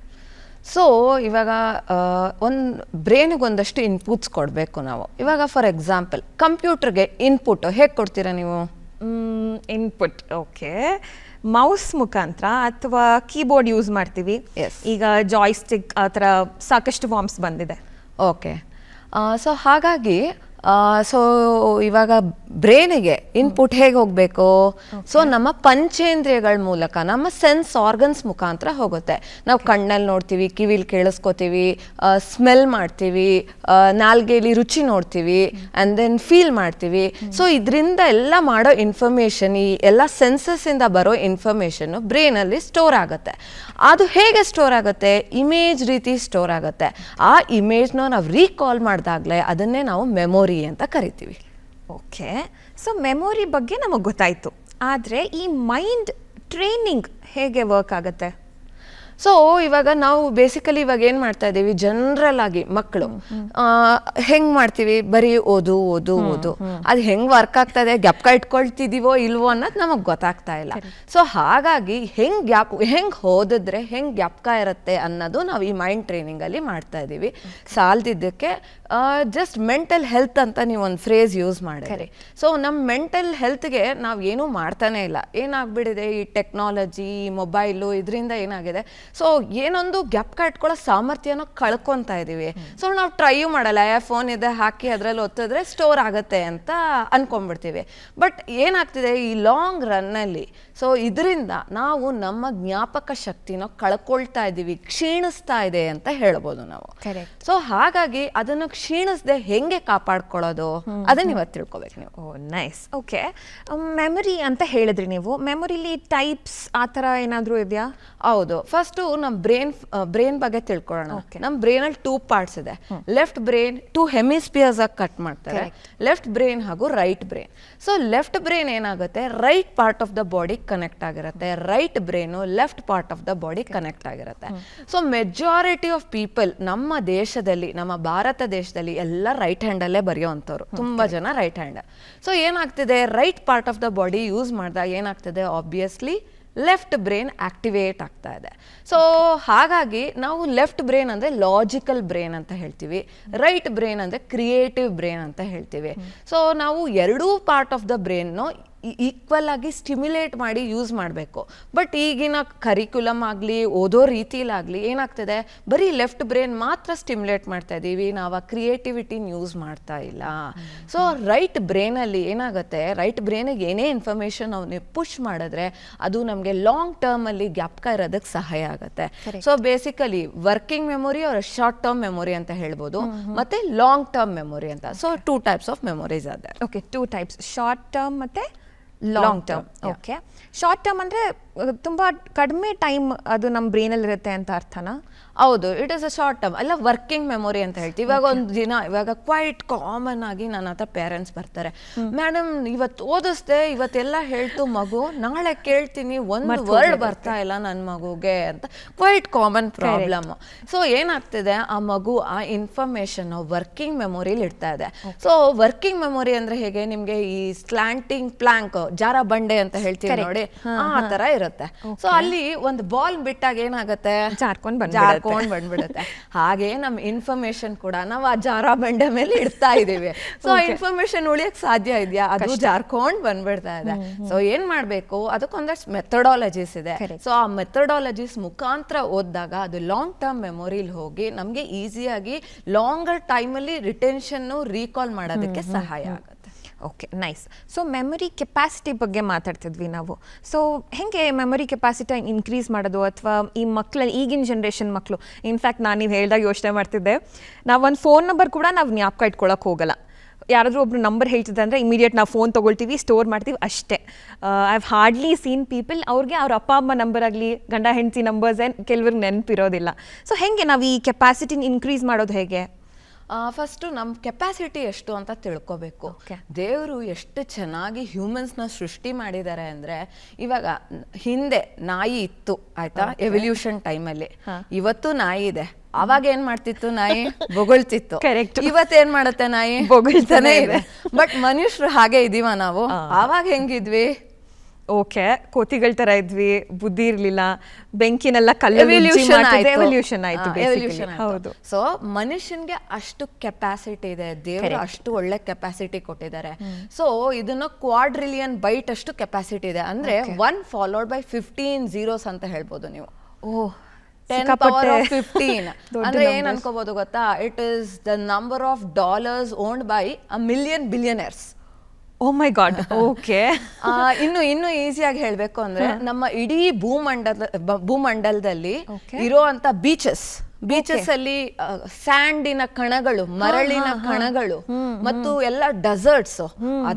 ಸೊ ಇವಾಗ ಒಂದು ಬ್ರೈನಿಗೆ ಒಂದಷ್ಟು ಇನ್ಪುಟ್ಸ್ ಕೊಡಬೇಕು ನಾವು ಇವಾಗ ಫಾರ್ ಎಕ್ಸಾಂಪಲ್ ಕಂಪ್ಯೂಟರ್ಗೆ ಇನ್ಪುಟ್ ಹೇಗೆ ಕೊಡ್ತೀರಾ ನೀವು ಇನ್ಪುಟ್ ಓಕೆ ಮೌಸ್ ಮುಖಾಂತರ ಅಥವಾ ಕೀಬೋರ್ಡ್ ಯೂಸ್ ಮಾಡ್ತೀವಿ Yes. ಈಗ ಜಾಯ್ಸ್ಟಿಕ್ ಆ ಥರ ಸಾಕಷ್ಟು ಫಾರ್ಮ್ಸ್ ಬಂದಿದೆ ಓಕೆ ಸೊ ಹಾಗಾಗಿ ಸೊ ಇವಾಗ ಬ್ರೈನಿಗೆ ಇನ್ಪುಟ್ ಹೇಗೆ ಹೋಗಬೇಕು ಸೊ ನಮ್ಮ ಪಂಚೇಂದ್ರಿಯಗಳ ಮೂಲಕ ನಮ್ಮ ಸೆನ್ಸ್ ಆರ್ಗನ್ಸ್ ಮುಖಾಂತರ ಹೋಗುತ್ತೆ ನಾವು ಕಣ್ಣಲ್ಲಿ ನೋಡ್ತೀವಿ ಕಿವಿಲಿ ಕೇಳಿಸ್ಕೋತೀವಿ ಸ್ಮೆಲ್ ಮಾಡ್ತೀವಿ ನಾಲ್ಗೆಲಿ ರುಚಿ ನೋಡ್ತೀವಿ ಆ್ಯಂಡ್ ದೆನ್ ಫೀಲ್ ಮಾಡ್ತೀವಿ ಸೊ ಇದರಿಂದ ಎಲ್ಲ ಮಾಡೋ ಇನ್ಫಾರ್ಮೇಷನ್ ಈ ಎಲ್ಲ ಸೆನ್ಸಸ್ಸಿಂದ ಬರೋ ಇನ್ಫಾರ್ಮೇಷನ್ನು ಬ್ರೈನಲ್ಲಿ ಸ್ಟೋರ್ ಆಗುತ್ತೆ ಅದು ಹೇಗೆ ಸ್ಟೋರ್ ಆಗುತ್ತೆ ಇಮೇಜ್ ರೀತಿ ಸ್ಟೋರ್ ಆಗುತ್ತೆ ಆ ಇಮೇಜ್ನ ನಾವು ರೀಕಾಲ್ ಮಾಡಿದಾಗಲೇ ಅದನ್ನೇ ನಾವು ಮೆಮೊರಿ ಅಂತ ಕರಿತೀವಿ ಓಕೆ ಸೊ ಮೆಮೊರಿ ಬಗ್ಗೆ ನಮಗೆ ಗೊತ್ತಾಯಿತು ಆದರೆ ಈ ಮೈಂಡ್ ಟ್ರೈನಿಂಗ್ ಹೇಗೆ ವರ್ಕ್ ಆಗುತ್ತೆ ಸೊ ಇವಾಗ ನಾವು ಬೇಸಿಕಲಿ ಇವಾಗ ಏನ್ ಮಾಡ್ತಾ ಇದೀವಿ ಜನರಲ್ ಆಗಿ ಮಕ್ಕಳು ಹೆಂಗ್ ಮಾಡ್ತೀವಿ ಬರೀ ಓದು ಓದು ಓದು ಅದು ಹೆಂಗ್ ವರ್ಕ್ ಆಗ್ತದೆ ಗ್ಯಾಪ್ಕ ಇಟ್ಕೊಳ್ತಿದೀವೋ ಇಲ್ವೋ ಅನ್ನೋದು ನಮಗ್ ಗೊತ್ತಾಗ್ತಾ ಇಲ್ಲ ಸೊ ಹಾಗಾಗಿ ಹೆಂಗ್ ಗ್ಯಾಪ್ ಹೆಂಗ್ ಓದಿದ್ರೆ ಹೆಂಗ್ ಗ್ಯಾಪ್ಕ ಇರುತ್ತೆ ಅನ್ನೋದು ನಾವು ಈ ಮೈಂಡ್ ಟ್ರೈನಿಂಗ್ ಅಲ್ಲಿ ಮಾಡ್ತಾ ಇದೀವಿ ಸಾಲ್ದಿದ್ದಕ್ಕೆ ಜಸ್ಟ್ ಮೆಂಟಲ್ ಹೆಲ್ತ್ ಅಂತ ನೀವು ಒಂದು ಫ್ರೇಸ್ ಯೂಸ್ ಮಾಡಿದ್ರಿ ಸೊ ನಮ್ಮ ಮೆಂಟಲ್ ಹೆಲ್ತ್ಗೆ ನಾವು ಏನೂ ಮಾಡ್ತಾನೆ ಇಲ್ಲ ಏನಾಗ್ಬಿಟ್ಟಿದೆ ಈ ಟೆಕ್ನಾಲಜಿ ಮೊಬೈಲು ಇದರಿಂದ ಏನಾಗಿದೆ ಸೊ ಏನೊಂದು ಗ್ಯಾಪ್ಕ ಇಟ್ಕೊಳ್ಳೋ ಸಾಮರ್ಥ್ಯನ ಕಳ್ಕೊತಾ ಇದೀವಿ ಸೊ ನಾವು ಟ್ರೈಯೂ ಮಾಡಲ್ಲ ಯಾ ಫೋನ್ ಇದೆ ಹಾಕಿ ಅದರಲ್ಲಿ ಒತ್ತಿದ್ರೆ ಸ್ಟೋರ್ ಆಗುತ್ತೆ ಅಂತ ಅನ್ಕೊಂಡ್ಬಿಡ್ತೀವಿ ಬಟ್ ಏನಾಗ್ತಿದೆ ಈ ಲಾಂಗ್ ರನ್ನಲ್ಲಿ ಸೊ ಇದರಿಂದ ನಾವು ನಮ್ಮ ಜ್ಞಾಪಕ ಶಕ್ತಿನ ಕಳ್ಕೊಳ್ತಾ ಇದ್ದೀವಿ ಕ್ಷೀಣಿಸ್ತಾ ಇದೆ ಅಂತ ಹೇಳ್ಬೋದು ನಾವು Correct. ಸೊ ಹಾಗಾಗಿ ಅದನ್ನು ಕ್ಷೀಣಿಸದೆ ಹೆಂಗೆ ಕಾಪಾಡ್ಕೊಳ್ಳೋದು ಅದನ್ನ ಇವತ್ತು ತಿಳ್ಕೊಬೇಕು ನೀವು ಓ ನೈಸ್ ಓಕೆ ಮೆಮೊರಿ ಅಂತ ಹೇಳಿದ್ರಿ ನೀವು ಮೆಮೊರಿಲಿ ಟೈಪ್ಸ್ ಆ ಥರ ಏನಾದರೂ ಇದೆಯಾ ಹೌದು ಫಸ್ಟು ನಮ್ಮ ಬ್ರೈನ್ ಬ್ರೈನ್ ಬಗ್ಗೆ ತಿಳ್ಕೊಳ್ಳೋಣ ನಮ್ಮ ಬ್ರೈನಲ್ಲಿ ಟೂ ಪಾರ್ಟ್ಸ್ ಇದೆ ಲೆಫ್ಟ್ ಬ್ರೈನ್ ಟೂ ಹೆಮಿಸ್ಪಿಯರ್ಸ್ ಆಗಿ ಕಟ್ ಮಾಡ್ತಾರೆ ಲೆಫ್ಟ್ ಬ್ರೈನ್ ಹಾಗೂ right brain so left brain ಏನಾಗುತ್ತೆ right part of the body connect ಆಗಿರುತ್ತೆ right brain left part of the body connect ಆಗಿರುತ್ತೆ ಸೊ ಮೆಜಾರಿಟಿ ಆಫ್ ಪೀಪಲ್ ನಮ್ಮ ದೇಶದಲ್ಲಿ ನಮ್ಮ ಭಾರತ ದೇಶದಲ್ಲಿ ಎಲ್ಲ ರೈಟ್ ಹ್ಯಾಂಡಲ್ಲೇ ಬರೆಯೋವಂಥವ್ರು ತುಂಬ ಜನ ರೈಟ್ ಹ್ಯಾಂಡ್ ಸೊ ಏನಾಗ್ತಿದೆ right part of the body use ಮಾಡಿದಾಗ ಏನಾಗ್ತಿದೆ ಆಬ್ವಿಯಸ್ಲಿ ಲೆಫ್ಟ್ ಬ್ರೈನ್ ಆಕ್ಟಿವೇಟ್ ಆಗ್ತಾ ಇದೆ ಸೊ ಹಾಗಾಗಿ ನಾವು ಲೆಫ್ಟ್ ಬ್ರೈನ್ ಅಂದರೆ ಲಾಜಿಕಲ್ ಬ್ರೈನ್ ಅಂತ ಹೇಳ್ತೀವಿ ರೈಟ್ ಬ್ರೈನ್ ಅಂದರೆ ಕ್ರಿಯೇಟಿವ್ ಬ್ರೈನ್ ಅಂತ ಹೇಳ್ತೀವಿ ಸೊ ನಾವು ಎರಡೂ ಪಾರ್ಟ್ ಆಫ್ ದ ಬ್ರೈನ್ನು ಈಕ್ವಲ್ ಆಗಿ ಸ್ಟಿಮ್ಯುಲೇಟ್ ಮಾಡಿ ಯೂಸ್ ಮಾಡಬೇಕು ಬಟ್ ಈಗಿನ ಕರಿಕ್ಯುಲಮ್ ಆಗಲಿ ಓದೋ ರೀತಿಲಾಗಲಿ ಏನಾಗ್ತದೆ ಬರೀ ಲೆಫ್ಟ್ ಬ್ರೈನ್ ಮಾತ್ರ ಸ್ಟಿಮ್ಯುಲೇಟ್ ಮಾಡ್ತಾ ಇದ್ದೀವಿ ನಾವು ಆ ಕ್ರಿಯೇಟಿವಿಟಿನ ಯೂಸ್ ಮಾಡ್ತಾ ಇಲ್ಲ ಸೊ ರೈಟ್ ಬ್ರೈನಲ್ಲಿ ಏನಾಗುತ್ತೆ ರೈಟ್ ಬ್ರೈನಿಗೆ ಏನೇ ಇನ್ಫಾರ್ಮೇಷನ್ ನಾವು ಪುಷ್ ಮಾಡಿದ್ರೆ ಅದು ನಮಗೆ ಲಾಂಗ್ ಟರ್ಮಲ್ಲಿ ಗ್ಯಾಪ್ಕ ಇರೋದಕ್ಕೆ ಸಹಾಯ ಆಗುತ್ತೆ ಸೊ ಬೇಸಿಕಲಿ ವರ್ಕಿಂಗ್ ಮೆಮೊರಿ ಅವ್ರ ಶಾರ್ಟ್ ಟರ್ಮ್ ಮೆಮೊರಿ ಅಂತ ಹೇಳ್ಬೋದು ಮತ್ತೆ ಲಾಂಗ್ ಟರ್ಮ್ ಮೆಮೊರಿ ಅಂತ so two types of memories ಅದೇ okay two types short term ಮತ್ತು long term okay short term ಅಂದರೆ ತುಂಬ ಕಡಿಮೆ ಟೈಮ್ ಅದು ನಮ್ಮ ಬ್ರೈನಲ್ಲಿ ಇರುತ್ತೆ ಅಂತ ಅರ್ಥನಾ ಹೌದು it is a short term ಅಲ್ಲ ವರ್ಕಿಂಗ್ ಮೆಮೊರಿ ಅಂತ ಹೇಳ್ತೀವಿ ಇವಾಗ ಒಂದು ದಿನ ಇವಾಗ ಕ್ವೈಟ್ ಕಾಮನ್ ಆಗಿ ನನ್ನ ಹತ್ರ ಪೇರೆಂಟ್ಸ್ ಬರ್ತಾರೆ ಮೇಡಮ್ ಇವತ್ತು ಓದಿಸ್ದೆ ಇವತ್ತೆಲ್ಲ ಹೇಳ್ತು ಮಗು ನಾಳೆ ಕೇಳ್ತೀನಿ ಒಂದು ವರ್ಡ್ ಬರ್ತಾ ಇಲ್ಲ ನನ್ನ ಮಗುಗೆ ಅಂತ ಕ್ವೈಟ್ ಕಾಮನ್ ಪ್ರಾಬ್ಲಮ್ ಸೊ ಏನಾಗ್ತಿದೆ ಆ ಮಗು ಆ ಇನ್ಫಾರ್ಮೇಶನ್ ವರ್ಕಿಂಗ್ ಮೆಮೊರಿಲಿ ಇಡ್ತಾ ಇದೆ ಸೊ ವರ್ಕಿಂಗ್ ಮೆಮೊರಿ ಅಂದ್ರೆ ಹೇಗೆ ನಿಮ್ಗೆ ಈ ಸ್ಲಾಂಟಿಂಗ್ ಪ್ಲಾಂಕ್ ಜಾರ ಬಂಡೆ ಅಂತ ಹೇಳ್ತೀವಿ ನೋಡಿ ಆ ತರ ಇರುತ್ತೆ ಸೊ ಅಲ್ಲಿ ಒಂದು ಬಾಲ್ ಬಿಟ್ಟಾಗ ಏನಾಗುತ್ತೆ ಜಾರ್ಕೊಂಡ್ ಬಂದ್ಬಿಡುತ್ತೆ. ಜಾರ್ಕೊಂಡ್ ಬಂದ್ಬಿಡುತ್ತೆ ಹಾಗೆ ನಮ್ಮ ಇನ್ಫಾರ್ಮೇಶನ್ ಕೂಡ ನಾವು ಆ ಜಾರ ಬಂಡೆ ಮೇಲೆ ಇಡ್ತಾ ಇದೀವಿ ಸೊ ಆ ಇನ್ಫಾರ್ಮೇಶನ್ ಉಳಿಯಕ್ ಸಾಧ್ಯ ಇದೆಯಾ ಅದು ಜಾರ್ಕೊಂಡ್ ಬಂದ್ಬಿಡ್ತಾ ಇದೆ ಸೊ ಏನ್ ಮಾಡ್ಬೇಕು ಅದಕ್ಕೊಂದಷ್ಟು ಮೆಥಡಾಲಜೀಸ್ ಇದೆ ಸೊ ಆ ಮೆಥಡಾಲಜೀಸ್ ಮುಖಾಂತರ ಓದಿದಾಗ ಅದು ಲಾಂಗ್ ಟರ್ಮ್ ಮೆಮೊರಿಲಿ ಹೋಗಿ ನಮ್ಗೆ ಈಸಿಯಾಗಿ ಲಾಂಗರ್ ಟೈಮಲ್ಲಿ ರಿಟೆನ್ಷನ್ ರೀಕಾಲ್ ಮಾಡೋದಕ್ಕೆ ಸಹಾಯ ಆಗುತ್ತೆ okay nice so memory capacity ಬಗ್ಗೆ ಮಾತಾಡ್ತಿದ್ವಿ ನಾವು ಸೊ ಹೇಗೆ ಮೆಮೊರಿ ಕೆಪಾಸಿಟಿ ಇನ್ಕ್ರೀಸ್ ಮಾಡೋದು ಅಥವಾ ಈ ಮಕ್ಕಳಲ್ಲಿ ಈಗಿನ ಜನ್ರೇಷನ್ ಮಕ್ಕಳು ಇನ್ಫ್ಯಾಕ್ಟ್ ನಾನು ನೀವು ಹೇಳ್ದಾಗ ಯೋಚನೆ ಮಾಡ್ತಿದ್ದೆ ನಾವು ಒಂದು ಫೋನ್ ನಂಬರ್ ಕೂಡ ನಾವು ಜ್ಞಾಪಕ ಇಟ್ಕೊಳಕ್ಕೆ ಹೋಗಲ್ಲ ಯಾರಾದರೂ ಒಬ್ರು ನಂಬರ್ ಹೇಳ್ತಿದ್ದೆ ಅಂದರೆ ಇಮಿಡಿಯೇಟ್ ನಾವು ಫೋನ್ ತೊಗೊಳ್ತೀವಿ ಸ್ಟೋರ್ ಮಾಡ್ತೀವಿ ಅಷ್ಟೇ I have hardly seen people ಅವ್ರಿಗೆ ಅವ್ರ ಅಪ್ಪ ಅಮ್ಮ ನಂಬರ್ ಆಗಲಿ ಗಂಡ ಹೆಂಡತಿ ನಂಬರ್ಸ್ ಏನು ಕೆಲವ್ರಿಗೆ ನೆನಪಿರೋದಿಲ್ಲ ಸೊ ಹೇಗೆ ನಾವು ಈ ಕೆಪಾಸಿಟಿನ ಇನ್ಕ್ರೀಸ್ ಮಾಡೋದು ಹೇಗೆ ಫಸ್ಟು ನಮ್ಮ ಕೆಪಾಸಿಟಿ ಎಷ್ಟು ಅಂತ ತಿಳ್ಕೊಬೇಕು Okay. ದೇವರು ಎಷ್ಟು ಚೆನ್ನಾಗಿ ಹ್ಯೂಮನ್ಸ್ನ ಸೃಷ್ಟಿ ಮಾಡಿದ್ದಾರೆ ಅಂದ್ರೆ ಇವಾಗ ನ್- ಹಿಂದೆ ನಾಯಿ ಇತ್ತು ಆಯ್ತಾ ಎವಲ್ಯೂಷನ್ ಟೈಮಲ್ಲಿ ಇವತ್ತು ನಾಯಿ ಇದೆ ಅವಾಗ ಏನ್ ಮಾಡ್ತಿತ್ತು ನಾಯಿ ಬೊಗಳ್ತಿತ್ತು Correct. ಇವತ್ತೇನ್ ಮಾಡುತ್ತೆ ನಾಯಿ ಬೊಗಳ್ತಾನೆ ಇದೆ. ಬಟ್ ಮನುಷ್ಯರು ಹಾಗೆ ಇದೀವ ನಾವು ಅವಾಗ ಹೆಂಗಿದ್ವಿ ಓಕೆ ಕೋತಿಗಳ ತರ ಇದ್ವಿ ಬುದ್ಧಿ ಇರ್ಲಿಲ್ಲ ಬೆಂಕಿನೆಲ್ಲ ಕಲ್ಲು ಎವಲ್ಯೂಷನ್ ಆಯ್ತು ಎವಲ್ಯೂಷನ್ ಆಯ್ತು ಎವಲ್ಯೂಷನ್ basically. ಹೌದು ಸೊ ಮನುಷ್ಯನ್ಗೆ ಅಷ್ಟು ಕೆಪಾಸಿಟಿ ಇದೆ ದೇವರು ಅಷ್ಟು ಒಳ್ಳೆ ಕೆಪಾಸಿಟಿ ಕೊಟ್ಟಿದ್ದಾರೆ ಸೊ ಇದನ್ನ ಕ್ವಾಡ್ರಿಲಿಯನ್ ಬೈಟ್ ಅಷ್ಟು ಕೆಪಾಸಿಟಿ ಇದೆ ಅಂದ್ರೆ one followed by fifteen zeros ಅಂತ ಹೇಳ್ಬೋದು ನೀವು or ten power of fifteen ಅಂದ್ರೆ ಏನ್ ಅನ್ಕೋಬಹುದು ಗೊತ್ತಾ it is the number of dollars owned by a million billionaires oh my god okay ಆ, ಇನ್ನು ಇನ್ನು ಈಸಿಯಾಗಿ ಹೇಳ್ಬೇಕು ಅಂದ್ರೆ ನಮ್ಮ ಇಡೀ ಭೂಮಂಡಲ ಬ- ಭೂಮಂಡಲದಲ್ಲಿ ಇರುವಂತ ಬೀಚಸ್ ಬೀಚಸ್ ಅಲ್ಲಿ ಸ್ಯಾಂಡಿನ ಕಣಗಳು ಮರಳಿನ ಕಣಗಳು ಮತ್ತು ಎಲ್ಲ ಡೆಸರ್ಟ್ಸ್ ಅದಷ್ಟು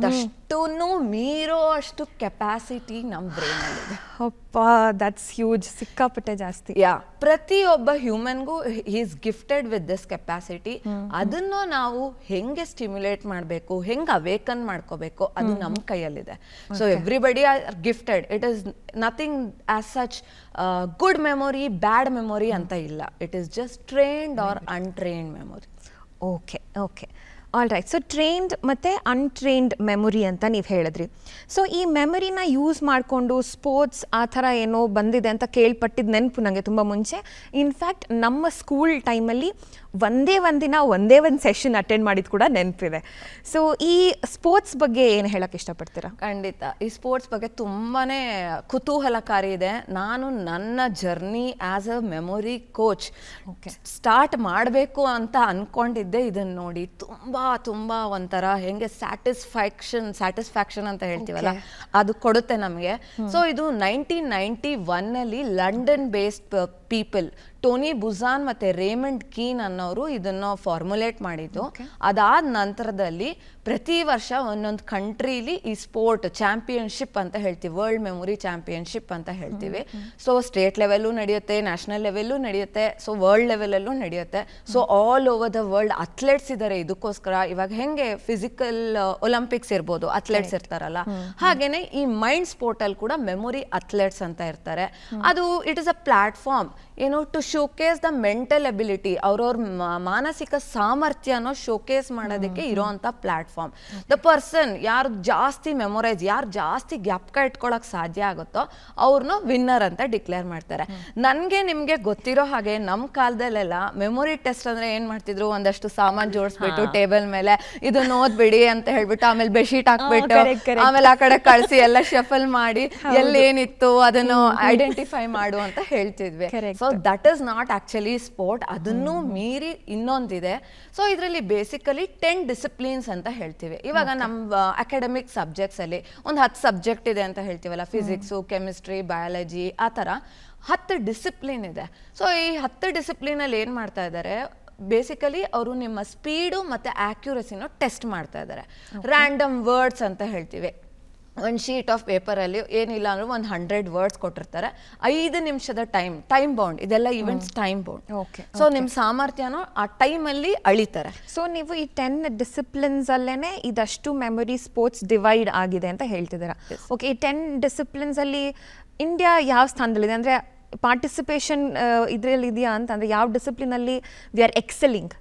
ಅಷ್ಟನ್ನು ಮೀರೋ ಅಷ್ಟು ಕೆಪಾಸಿಟಿ ನಮ್ಮ ಬ್ರೈನಲ್ಲಿದೆ ಅಪ್ಪ ದಟ್ಸ್ ಹ್ಯೂಜ್ ಸಿಕ್ಕಾಪಟ್ಟೆ ಜಾಸ್ತಿ ಯಾ ಪ್ರತಿಯೊಬ್ಬ ಹ್ಯೂಮನ್ಗೂ is gifted with this capacity ಅದನ್ನು ನಾವು ಹೆಂಗೆ ಸ್ಟಿಮ್ಯುಲೇಟ್ ಮಾಡಬೇಕು ಹೆಂಗೆ ಅವೇಕನ್ ಮಾಡ್ಕೋಬೇಕು ಅದು ನಮ್ಮ ಕೈಯಲ್ಲಿದೆ so everybody are gifted it is nothing as such good memory bad memory ಅಂತ ಇಲ್ಲ it is just trained or untrained memory okay okay all right so trained ಮತ್ತು ಅನ್ಟ್ರೈನ್ಡ್ ಮೆಮೊರಿ ಅಂತ ನೀವು ಹೇಳಿದ್ರಿ ಸೊ ಈ ಮೆಮೊರಿನ ಯೂಸ್ ಮಾಡಿಕೊಂಡು ಸ್ಪೋರ್ಟ್ಸ್ ಆ ಥರ ಏನೋ ಬಂದಿದೆ ಅಂತ ಕೇಳ್ಪಟ್ಟಿದ್ದು ನೆನಪು ನನಗೆ ತುಂಬ ಮುಂಚೆ ಇನ್ಫ್ಯಾಕ್ಟ್ ನಮ್ಮ ಸ್ಕೂಲ್ ಟೈಮಲ್ಲಿ ಒಂದೇ ಒಂದಿನ ಒಂದೇ ಒಂದು ಸೆಷನ್ ಅಟೆಂಡ್ ಮಾಡಿದ್ದು ಕೂಡ ನೆನಪಿದೆ ಸೊ ಈ ಸ್ಪೋರ್ಟ್ಸ್ ಬಗ್ಗೆ ಏನು ಹೇಳಕ್ಕೆ ಇಷ್ಟಪಡ್ತೀರಾ ಖಂಡಿತ ಈ ಸ್ಪೋರ್ಟ್ಸ್ ಬಗ್ಗೆ ತುಂಬಾನೇ ಕುತೂಹಲಕಾರಿ ಇದೆ ನಾನು ನನ್ನ journey as a memory coach start ಮಾಡಬೇಕು ಅಂತ ಅನ್ಕೊಂಡಿದ್ದೆ ಇದನ್ನ ನೋಡಿ ತುಂಬಾ ತುಂಬಾ ಒಂಥರ ಹೆಂಗೆ ಸ್ಯಾಟಿಸ್ಫ್ಯಾಕ್ಷನ್ ಸ್ಯಾಟಿಸ್ಫ್ಯಾಕ್ಷನ್ ಅಂತ ಹೇಳ್ತೀವಲ್ಲ ಅದು ಕೊಡುತ್ತೆ ನಮಗೆ ಸೊ ಇದು ನೈನ್ಟೀನ್ ನೈಂಟಿ ಒನ್ನಲ್ಲಿ London based people Tony Buzan ಮತ್ತೆ ರೇಮಂಡ್ ಕೀನ್ ಅನ್ನೋರು ಇದನ್ನ ಫಾರ್ಮುಲೇಟ್ ಮಾಡಿದ್ದು ಅದಾದ ನಂತರದಲ್ಲಿ ಪ್ರತಿ ವರ್ಷ ಒಂದೊಂದು ಕಂಟ್ರಿಲಿ ಈ ಸ್ಪೋರ್ಟ್ ಚಾಂಪಿಯನ್ಶಿಪ್ ಅಂತ ಹೇಳ್ತೀವಿ ವರ್ಲ್ಡ್ ಮೆಮೊರಿ ಚಾಂಪಿಯನ್ಶಿಪ್ ಅಂತ ಹೇಳ್ತೀವಿ ಸೊ ಸ್ಟೇಟ್ ಲೆವೆಲ್ಲೂ ನಡೆಯುತ್ತೆ ನ್ಯಾಷನಲ್ ಲೆವೆಲ್ಲೂ ನಡೆಯುತ್ತೆ ಸೊ ವರ್ಲ್ಡ್ ಲೆವೆಲಲ್ಲೂ ನಡೆಯುತ್ತೆ so all over the world athletes ಇದ್ದಾರೆ ಇದಕ್ಕೋಸ್ಕರ ಇವಾಗ ಹೆಂಗೆ ಫಿಸಿಕಲ್ ಒಲಿಂಪಿಕ್ಸ್ ಇರ್ಬೋದು ಅಥ್ಲೆಟ್ಸ್ ಇರ್ತಾರಲ್ಲ ಹಾಗೇನೆ ಈ ಮೈಂಡ್ ಸ್ಪೋರ್ಟ್ ಅಲ್ಲಿ ಕೂಡ ಮೆಮೊರಿ ಅಥ್ಲೆಟ್ಸ್ ಅಂತ ಇರ್ತಾರೆ ಅದು ಇಟ್ ಇಸ್ ಅ ಪ್ಲಾಟ್ಫಾರ್ಮ್ ಏನು to showcase the mental ability ಅವ್ರವ್ರ ಮಾನಸಿಕ ಸಾಮರ್ಥ್ಯನೋ ಶೋಕೇಸ್ ಮಾಡೋದಕ್ಕೆ ಇರೋಂಥ ಪ್ಲಾಟ್ಫಾರ್ಮ್ ದ ಪರ್ಸನ್ ಯಾರು ಜಾಸ್ತಿ ಮೆಮೊರೈಸ್ ಯಾರು ಜಾಸ್ತಿ ಜ್ಞಾಪಕ ಇಟ್ಕೊಳಕ್ ಸಾಧ್ಯ ಆಗುತ್ತೋ ಅವ್ರನ್ನ ವಿನ್ನರ್ ಅಂತ ಡಿಕ್ಲೇರ್ ಮಾಡ್ತಾರೆ ನನಗೆ ನಿಮಗೆ ಗೊತ್ತಿರೋ ಹಾಗೆ ನಮ್ಮ ಕಾಲದಲ್ಲೆಲ್ಲ ಮೆಮೊರಿ ಟೆಸ್ಟ್ ಅಂದ್ರೆ ಏನ್ ಮಾಡ್ತಿದ್ರು ಒಂದಷ್ಟು ಸಾಮಾನ್ ಜೋಡಿಸ್ಬಿಟ್ಟು ಟೇಬಲ್ ಮೇಲೆ ಇದನ್ನ ಓದ್ಬಿಡಿ ಅಂತ ಹೇಳ್ಬಿಟ್ಟು ಆಮೇಲೆ ಬೆಡ್ಶೀಟ್ ಹಾಕ್ಬಿಟ್ಟು correct, correct. ಆಮೇಲೆ ಆ ಕಡೆ ಕಳಿಸಿ ಎಲ್ಲ ಶಫಲ್ ಮಾಡಿ ಎಲ್ಲೇನಿತ್ತು ಅದನ್ನು ಐಡೆಂಟಿಫೈ ಮಾಡು ಅಂತ ಹೇಳ್ತಿದ್ವಿ Correct. So that is not actually sport ಅದನ್ನು ಮೀರಿ ಇನ್ನೊಂದಿದೆ ಸೊ ಇದರಲ್ಲಿ ಬೇಸಿಕಲಿ ಟೆನ್ ಡಿಸಿಪ್ಲಿನ್ಸ್ ಅಂತ ಹೇಳ್ತೀವಿ ಇವಾಗ ನಮ್ಮ ಅಕಾಡೆಮಿಕ್ ಸಬ್ಜೆಕ್ಟ್ಸ್ ಅಲ್ಲಿ ಒಂದು ಹತ್ತು ಸಬ್ಜೆಕ್ಟ್ ಇದೆ ಅಂತ ಹೇಳ್ತೀವಲ್ಲ ಫಿಸಿಕ್ಸು ಕೆಮಿಸ್ಟ್ರಿ ಬಯಾಲಜಿ ಆ ಥರ ಹತ್ತು ಡಿಸಿಪ್ಲಿನ್ ಇದೆ ಸೊ ಈ ಹತ್ತು ಡಿಸಿಪ್ಲಿನಲ್ಲಿ ಏನು ಮಾಡ್ತಾ ಇದ್ದಾರೆ ಬೇಸಿಕಲಿ ಅವರು ನಿಮ್ಮ ಸ್ಪೀಡು ಮತ್ತು ಆ್ಯಕ್ಯುರಸಿನ ಟೆಸ್ಟ್ ಮಾಡ್ತಾ ಇದ್ದಾರೆ ರ್ಯಾಂಡಮ್ ವರ್ಡ್ಸ್ ಅಂತ ಹೇಳ್ತೀವಿ ಒಂದು ಶೀಟ್ ಆಫ್ ಪೇಪರಲ್ಲಿ ಏನಿಲ್ಲ ಅಂದ್ರೆ ಒಂದು ಹಂಡ್ರೆಡ್ ವರ್ಡ್ಸ್ ಕೊಟ್ಟಿರ್ತಾರೆ ಐದು ನಿಮಿಷದ ಟೈಮ್ ಟೈಮ್ ಬೌಂಡ್ ಇದೆಲ್ಲ events time bound Okay, so ನಿಮ್ಮ ಸಾಮರ್ಥ್ಯನೂ ಆ ಟೈಮಲ್ಲಿ ಅಳಿತಾರೆ ಸೊ ನೀವು ಈ ಟೆನ್ ಡಿಸಿಪ್ಲಿನ್ಸ್ ಅಲ್ಲೇನೆ ಇದಷ್ಟು ಮೆಮೊರಿ ಸ್ಪೋರ್ಟ್ಸ್ ಡಿವೈಡ್ ಆಗಿದೆ ಅಂತ ಹೇಳ್ತಿದ್ದೀರಾ ಓಕೆ ಈ ಟೆನ್ ಡಿಸಿಪ್ಲಿನ್ಸ್ ಅಲ್ಲಿ ಇಂಡಿಯಾ ಯಾವ ಸ್ಥಾನದಲ್ಲಿದೆ ಅಂದ್ರೆ ಪಾರ್ಟಿಸಿಪೇಷನ್ ಇದರಲ್ಲಿ ಇದೆಯಾ ಅಂತ ಅಂದ್ರೆ ಯಾವ ಡಿಸಿಪ್ಲಿನ್ ಅಲ್ಲಿ we are excelling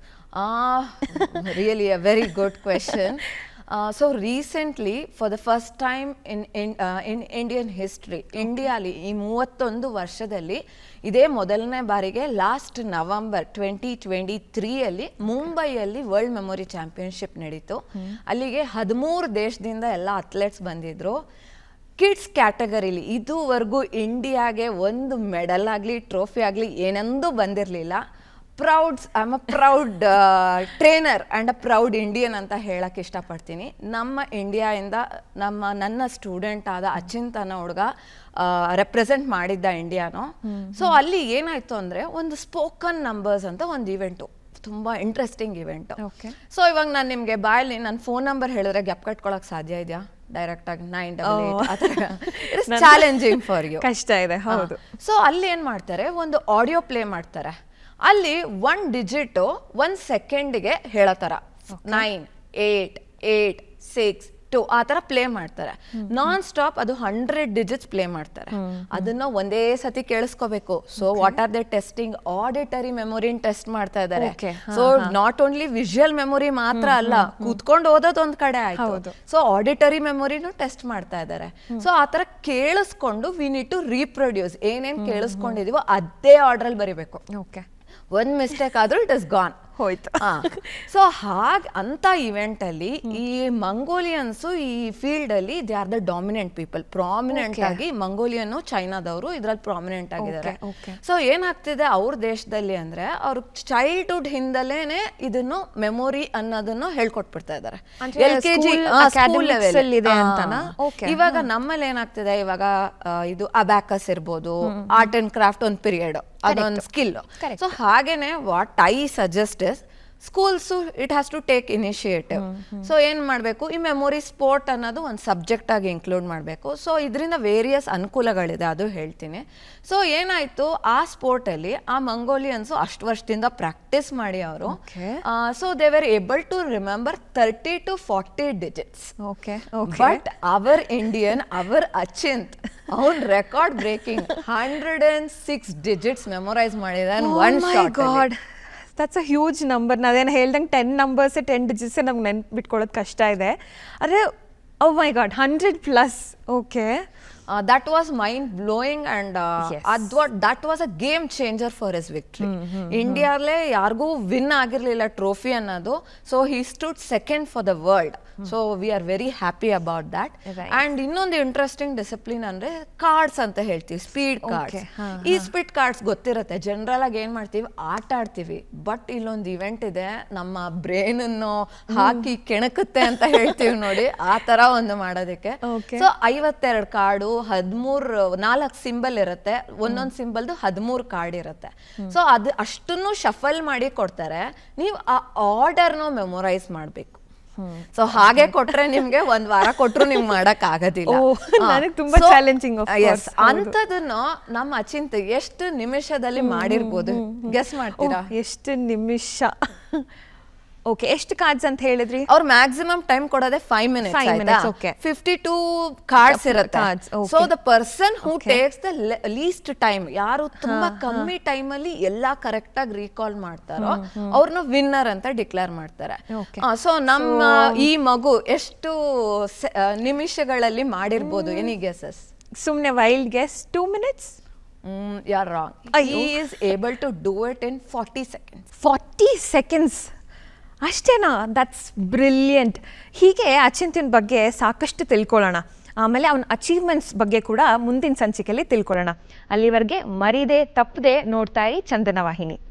really a very good question so recently for the first time in in Indian history ಇಂಡಿಯಾಲಿ ಈ ಮೂವತ್ತೊಂದು ವರ್ಷದಲ್ಲಿ ಇದೇ ಮೊದಲನೇ ಬಾರಿಗೆ ಲಾಸ್ಟ್ ನವಂಬರ್ ಟ್ವೆಂಟಿ ಟ್ವೆಂಟಿ ತ್ರೀಯಲ್ಲಿ ಮುಂಬೈಯಲ್ಲಿ ವರ್ಲ್ಡ್ ಮೆಮೊರಿ ಚಾಂಪಿಯನ್ಶಿಪ್ ನಡೀತು ಅಲ್ಲಿಗೆ ಹದಿಮೂರು ದೇಶದಿಂದ ಎಲ್ಲ ಅಥ್ಲೆಟ್ಸ್ ಬಂದಿದ್ರು ಕಿಡ್ಸ್ ಕ್ಯಾಟಗರಿಲಿ ಇದುವರೆಗೂ ಇಂಡಿಯಾಗೆ ಒಂದು ಮೆಡಲ್ ಆಗಲಿ ಟ್ರೋಫಿ ಆಗಲಿ ಏನೊಂದು ಬಂದಿರಲಿಲ್ಲ proud I am a proud trainer and a proud Indian ಅಂತ ಹೇಳಕ್ಕೆ ಇಷ್ಟಪಡ್ತೀನಿ ನಮ್ಮ ಇಂಡಿಯಾಯಿಂದ ನಮ್ಮ ನನ್ನ ಸ್ಟೂಡೆಂಟ್ ಆದ ಅಚಿಂತ್ ಅನ್ನೋ ಹುಡುಗ ರೆಪ್ರೆಸೆಂಟ್ ಮಾಡಿದ್ದ ಇಂಡಿಯಾನು ಸೊ ಅಲ್ಲಿ ಏನಾಯ್ತು ಅಂದರೆ ಒಂದು ಸ್ಪೋಕನ್ ನಂಬರ್ಸ್ ಅಂತ ಒಂದು ಇವೆಂಟು ತುಂಬ ಇಂಟ್ರೆಸ್ಟಿಂಗ್ ಇವೆಂಟು Okay. ಸೊ ಇವಾಗ ನಾನು ನಿಮಗೆ ಬಾಯಲ್ಲಿ ನನ್ನ ಫೋನ್ ನಂಬರ್ ಹೇಳಿದ್ರೆ ಗ್ಯಾಪ್ ಕಟ್ಕೊಳಕ್ ಸಾಧ್ಯ ಇದೆಯಾ ಡೈರೆಕ್ಟ್ ಆಗಿ nine double eight challenging for you ಕಷ್ಟ ಇದೆ ಹೌದು ಸೊ ಅಲ್ಲಿ ಏನು ಮಾಡ್ತಾರೆ ಒಂದು ಆಡಿಯೋ ಪ್ಲೇ ಮಾಡ್ತಾರೆ ಅಲ್ಲಿ ಒನ್ ಡಿಜಿಟು ಒನ್ ಸೆಕೆಂಡಿಗೆ ಹೇಳೋ ಥರ nine eight eight six two ಆ ಥರ ಪ್ಲೇ ಮಾಡ್ತಾರೆ ನಾನ್ ಸ್ಟಾಪ್ ಅದು ಹಂಡ್ರೆಡ್ ಡಿಜಿಟ್ಸ್ ಪ್ಲೇ ಮಾಡ್ತಾರೆ ಅದನ್ನ ಒಂದೇ ಸತಿ ಕೇಳಿಸ್ಕೋಬೇಕು so what are they testing auditory ಮೆಮೊರಿನ ಟೆಸ್ಟ್ ಮಾಡ್ತಾ ಇದ್ದಾರೆ Okay. So not only visual memory ಮಾತ್ರ ಅಲ್ಲ ಕೂತ್ಕೊಂಡು ಓದೋದು ಒಂದ್ ಕಡೆ ಆಯ್ತು ಹೌದು. ಸೊ ಆಡಿಟರಿ ಮೆಮೊರಿನೂ ಟೆಸ್ಟ್ ಮಾಡ್ತಾ ಇದ್ದಾರೆ ಸೊ ಆ ಥರ ಕೇಳಿಸ್ಕೊಂಡು ವಿ ನೀಡ್ ಟು ರೀಪ್ರೊಡ್ಯೂಸ್ ಏನೇನ್ ಕೇಳಿಸ್ಕೊಂಡಿದೀವೋ ಅದೇ ಆರ್ಡ್ರಲ್ಲಿ ಬರಿಬೇಕು ಓಕೆ ಒಂದ್ ಮಿಸ್ಟೇಕ್ ಆದ್ರೂ ಇಟ್ ಇಸ್ ಗಾನ್ ಹೋಯ್ತು ಸೊ ಹಾಗ್ ಅಂತ ಇವೆಂಟ್ ಅಲ್ಲಿ ಈ ಮಂಗೋಲಿಯನ್ಸ್ ಈ ಫೀಲ್ಡ್ ಅಲ್ಲಿ they are the dominant people prominent Okay. ಆಗಿ ಮಂಗೋಲಿಯನ್ ಚೈನಾದವರು ಇದ್ರಲ್ಲಿ ಪ್ರಾಮಿನೆಂಟ್ ಆಗಿದ್ದಾರೆ Okay, okay. ಸೊ ಏನಾಗ್ತಿದೆ ಅವ್ರ ದೇಶದಲ್ಲಿ ಅಂದ್ರೆ ಅವ್ರ ಚೈಲ್ಡ್ಹುಡ್ ಹಿಂದಲೇನೆ ಇದನ್ನು ಮೆಮೊರಿ ಅನ್ನೋದನ್ನು ಹೇಳ್ಕೊಟ್ಬಿಡ್ತಾ ಇದ್ದಾರೆ ಅಂದ್ರೆ L K G school academics ಅಲ್ಲಿ ಇದೆ ಅಂತನಾ? Okay, ಇವಾಗ ನಮ್ಮಲ್ಲಿ ಏನಾಗ್ತಿದೆ ಇವಾಗ ಆ, ಇದು ಅಬ್ಯಾಕಸ್ ಇರ್ಬೋದು ಆರ್ಟ್ ಅಂಡ್ ಕ್ರಾಫ್ಟ್ ಒಂದು ಪೀರಿಯಡ್ ಅದೊಂದು ಸ್ಕಿಲ್ Correct. ಸೊ ಹಾಗೇನೆ what I suggest is schools it has to take initiative so ಏನು ಮಾಡಬೇಕು ಈ ಮೆಮೊರಿ ಸ್ಪೋರ್ಟ್ ಅನ್ನೋದು ಒಂದು ಸಬ್ಜೆಕ್ಟ್ ಆಗಿ ಇನ್ಕ್ಲೂಡ್ ಮಾಡಬೇಕು ಸೊ ಇದರಿಂದ ವೇರಿಯಸ್ ಅನುಕೂಲಗಳಿದೆ ಅದು ಹೇಳ್ತೀನಿ ಸೊ ಏನಾಯಿತು ಆ ಸ್ಪೋರ್ಟಲ್ಲಿ ಆ ಮಂಗೋಲಿಯನ್ಸು ಅಷ್ಟು ವರ್ಷದಿಂದ ಪ್ರಾಕ್ಟೀಸ್ ಮಾಡಿ ಅವರು Okay. So they were able to remember thirty to forty digits okay okay but our Indian our Achint ಅವ್ನ್ record breaking hundred and six digits memorize ಮಾಡಿದಾನೆ one shot god that's a huge number ನಾವೇನು ಹೇಳ್ದಂಗೆ ಟೆನ್ ನಂಬರ್ಸ್ ಟೆನ್ ಡಿಜಿಟ್ಸೇ ನಮ್ಗೆ ನೆನ್ಪಿಟ್ಕೊಳ್ಳೋದು ಕಷ್ಟ ಇದೆ ಆದರೆ oh my god hundred plus okay that was mind blowing and Yes. ಅದ್ that was a game changer for is victory ಇಂಡಿಯಾಲೇ ಯಾರಿಗೂ ವಿನ್ ಆಗಿರ್ಲಿಲ್ಲ ಟ್ರೋಫಿ ಅನ್ನೋದು so he stood second for the world so we are very happy about that Right. And ಇನ್ನೊಂದು ಇಂಟ್ರೆಸ್ಟಿಂಗ್ ಡಿಸಿಪ್ಲಿನ್ ಅಂದ್ರೆ ಕಾರ್ಡ್ಸ್ ಅಂತ ಹೇಳ್ತೀವಿ ಸ್ಪೀಡ್ ಕಾರ್ಡ್ಸ್ Okay, ಹಾ, ಈ ಸ್ಪೀಡ್ ಕಾರ್ಡ್ಸ್ ಗೊತ್ತಿರುತ್ತೆ ಜನರಲ್ ಆಗಿ ಏನ್ ಮಾಡ್ತೀವಿ ಆಟ ಆಡ್ತೀವಿ ಬಟ್ ಇಲ್ಲೊಂದು ಇವೆಂಟ್ ಇದೆ ನಮ್ಮ ಬ್ರೈನ್ ಅನ್ನು ಹಾಕಿ ಕೆಣಕುತ್ತೆ ಅಂತ ಹೇಳ್ತೀವಿ ನೋಡಿ ಆ ತರ ಒಂದು ಮಾಡೋದಕ್ಕೆ Okay. ಸೊ ಐವತ್ತೆರಡು ಕಾರ್ಡು ಹದಿಮೂರು ನಾಲ್ಕು ಸಿಂಬಲ್ ಇರುತ್ತೆ ಒಂದೊಂದು ಸಿಂಬಲ್ದು ಹದಿಮೂರು ಕಾರ್ಡ್ ಇರುತ್ತೆ ಸೊ ಅದು ಅಷ್ಟನ್ನು ಶಫಲ್ ಮಾಡಿ ಕೊಡ್ತಾರೆ ನೀವು ಆ ಆರ್ಡರ್ನ ಮೆಮೊರೈಸ್ ಮಾಡಬೇಕು ಸೊ ಹಾಗೆ ಕೊಟ್ರೆ ನಿಮ್ಗೆ ಒಂದ್ ವಾರ ಕೊಟ್ರು ನಿಮ್ಗೆ ಮಾಡಕ್ ಆಗೋದಿಲ್ಲ ಓ, ನನಗ್ ತುಂಬಾ challenging, of course. ಹೌದು. ಅಂತದನ್ನು ನಮ್ಮ ಅಚಿಂತ ಎಷ್ಟು ನಿಮಿಷದಲ್ಲಿ ಮಾಡಿರ್ಬೋದು ಗೆಸ್ ಮಾಡ್ತೀರಾ ಎಷ್ಟು ನಿಮಿಷ ಓಕೆ ಎಷ್ಟು ಕಾರ್ಡ್ಸ್ ಅಂತ ಹೇಳಿದ್ರಿ ಅವ್ರು ಮ್ಯಾಕ್ಸಿಮಮ್ ಟೈಮ್ ಕೊಡೋದೇ ಫೈವ್ ಮಿನಿಟ್ಸ್ Five ಆಯ್ತಾ minutes, okay. Fifty two cards ಇರುತ್ತೆ Cards, okay. So the person who Okay. Takes the least time ಯಾರು ತುಂಬಾ ಕಮ್ಮಿ ಟೈಮ್ ಅಲ್ಲಿ ಎಲ್ಲಾ ಕರೆಕ್ಟ್ ಆಗಿ ರೀಕಾಲ್ ಮಾಡ್ತಾರೋ ಅವ್ರನ್ನ ವಿನ್ನರ್ ಅಂತ ಡಿಕ್ಲೇರ್ ಮಾಡ್ತಾರೆ Okay. ಸೊ ನಮ್ಮ ಈ ಮಗು ಎಷ್ಟು ಸೆ- ಆ, ನಿಮಿಷಗಳಲ್ಲಿ ಮಾಡಿರ್ಬೋದು ಎನಿ ಗೆಸಸ್ ಸುಮ್ಮನೆ ವೈಲ್ಡ್ ಗೆಸ್ ಟೂ ಮಿನಿಟ್ಸ್ ಯಾರ್ ರಾಂಗ್ ಅಯ್ಯೋ. He is able to do it in forty seconds forty seconds ಅಷ್ಟೇನಾ ದಟ್ಸ್ ಬ್ರಿಲಿಯಂಟ್ ಹೀಗೆ ಅಚಿಂತ್ಯನ ಬಗ್ಗೆ ಸಾಕಷ್ಟು ತಿಳ್ಕೊಳ್ಳೋಣ ಆಮೇಲೆ ಅವನ ಅಚೀವ್ಮೆಂಟ್ಸ್ ಬಗ್ಗೆ ಕೂಡ ಮುಂದಿನ ಸಂಚಿಕೆಯಲ್ಲಿ ತಿಳ್ಕೊಳ್ಳೋಣ ಅಲ್ಲಿವರೆಗೆ ಮರಿದೆ ತಪ್ಪದೆ ನೋಡ್ತಾ ಇರಿ ಚಂದನ ವಾಹಿನಿ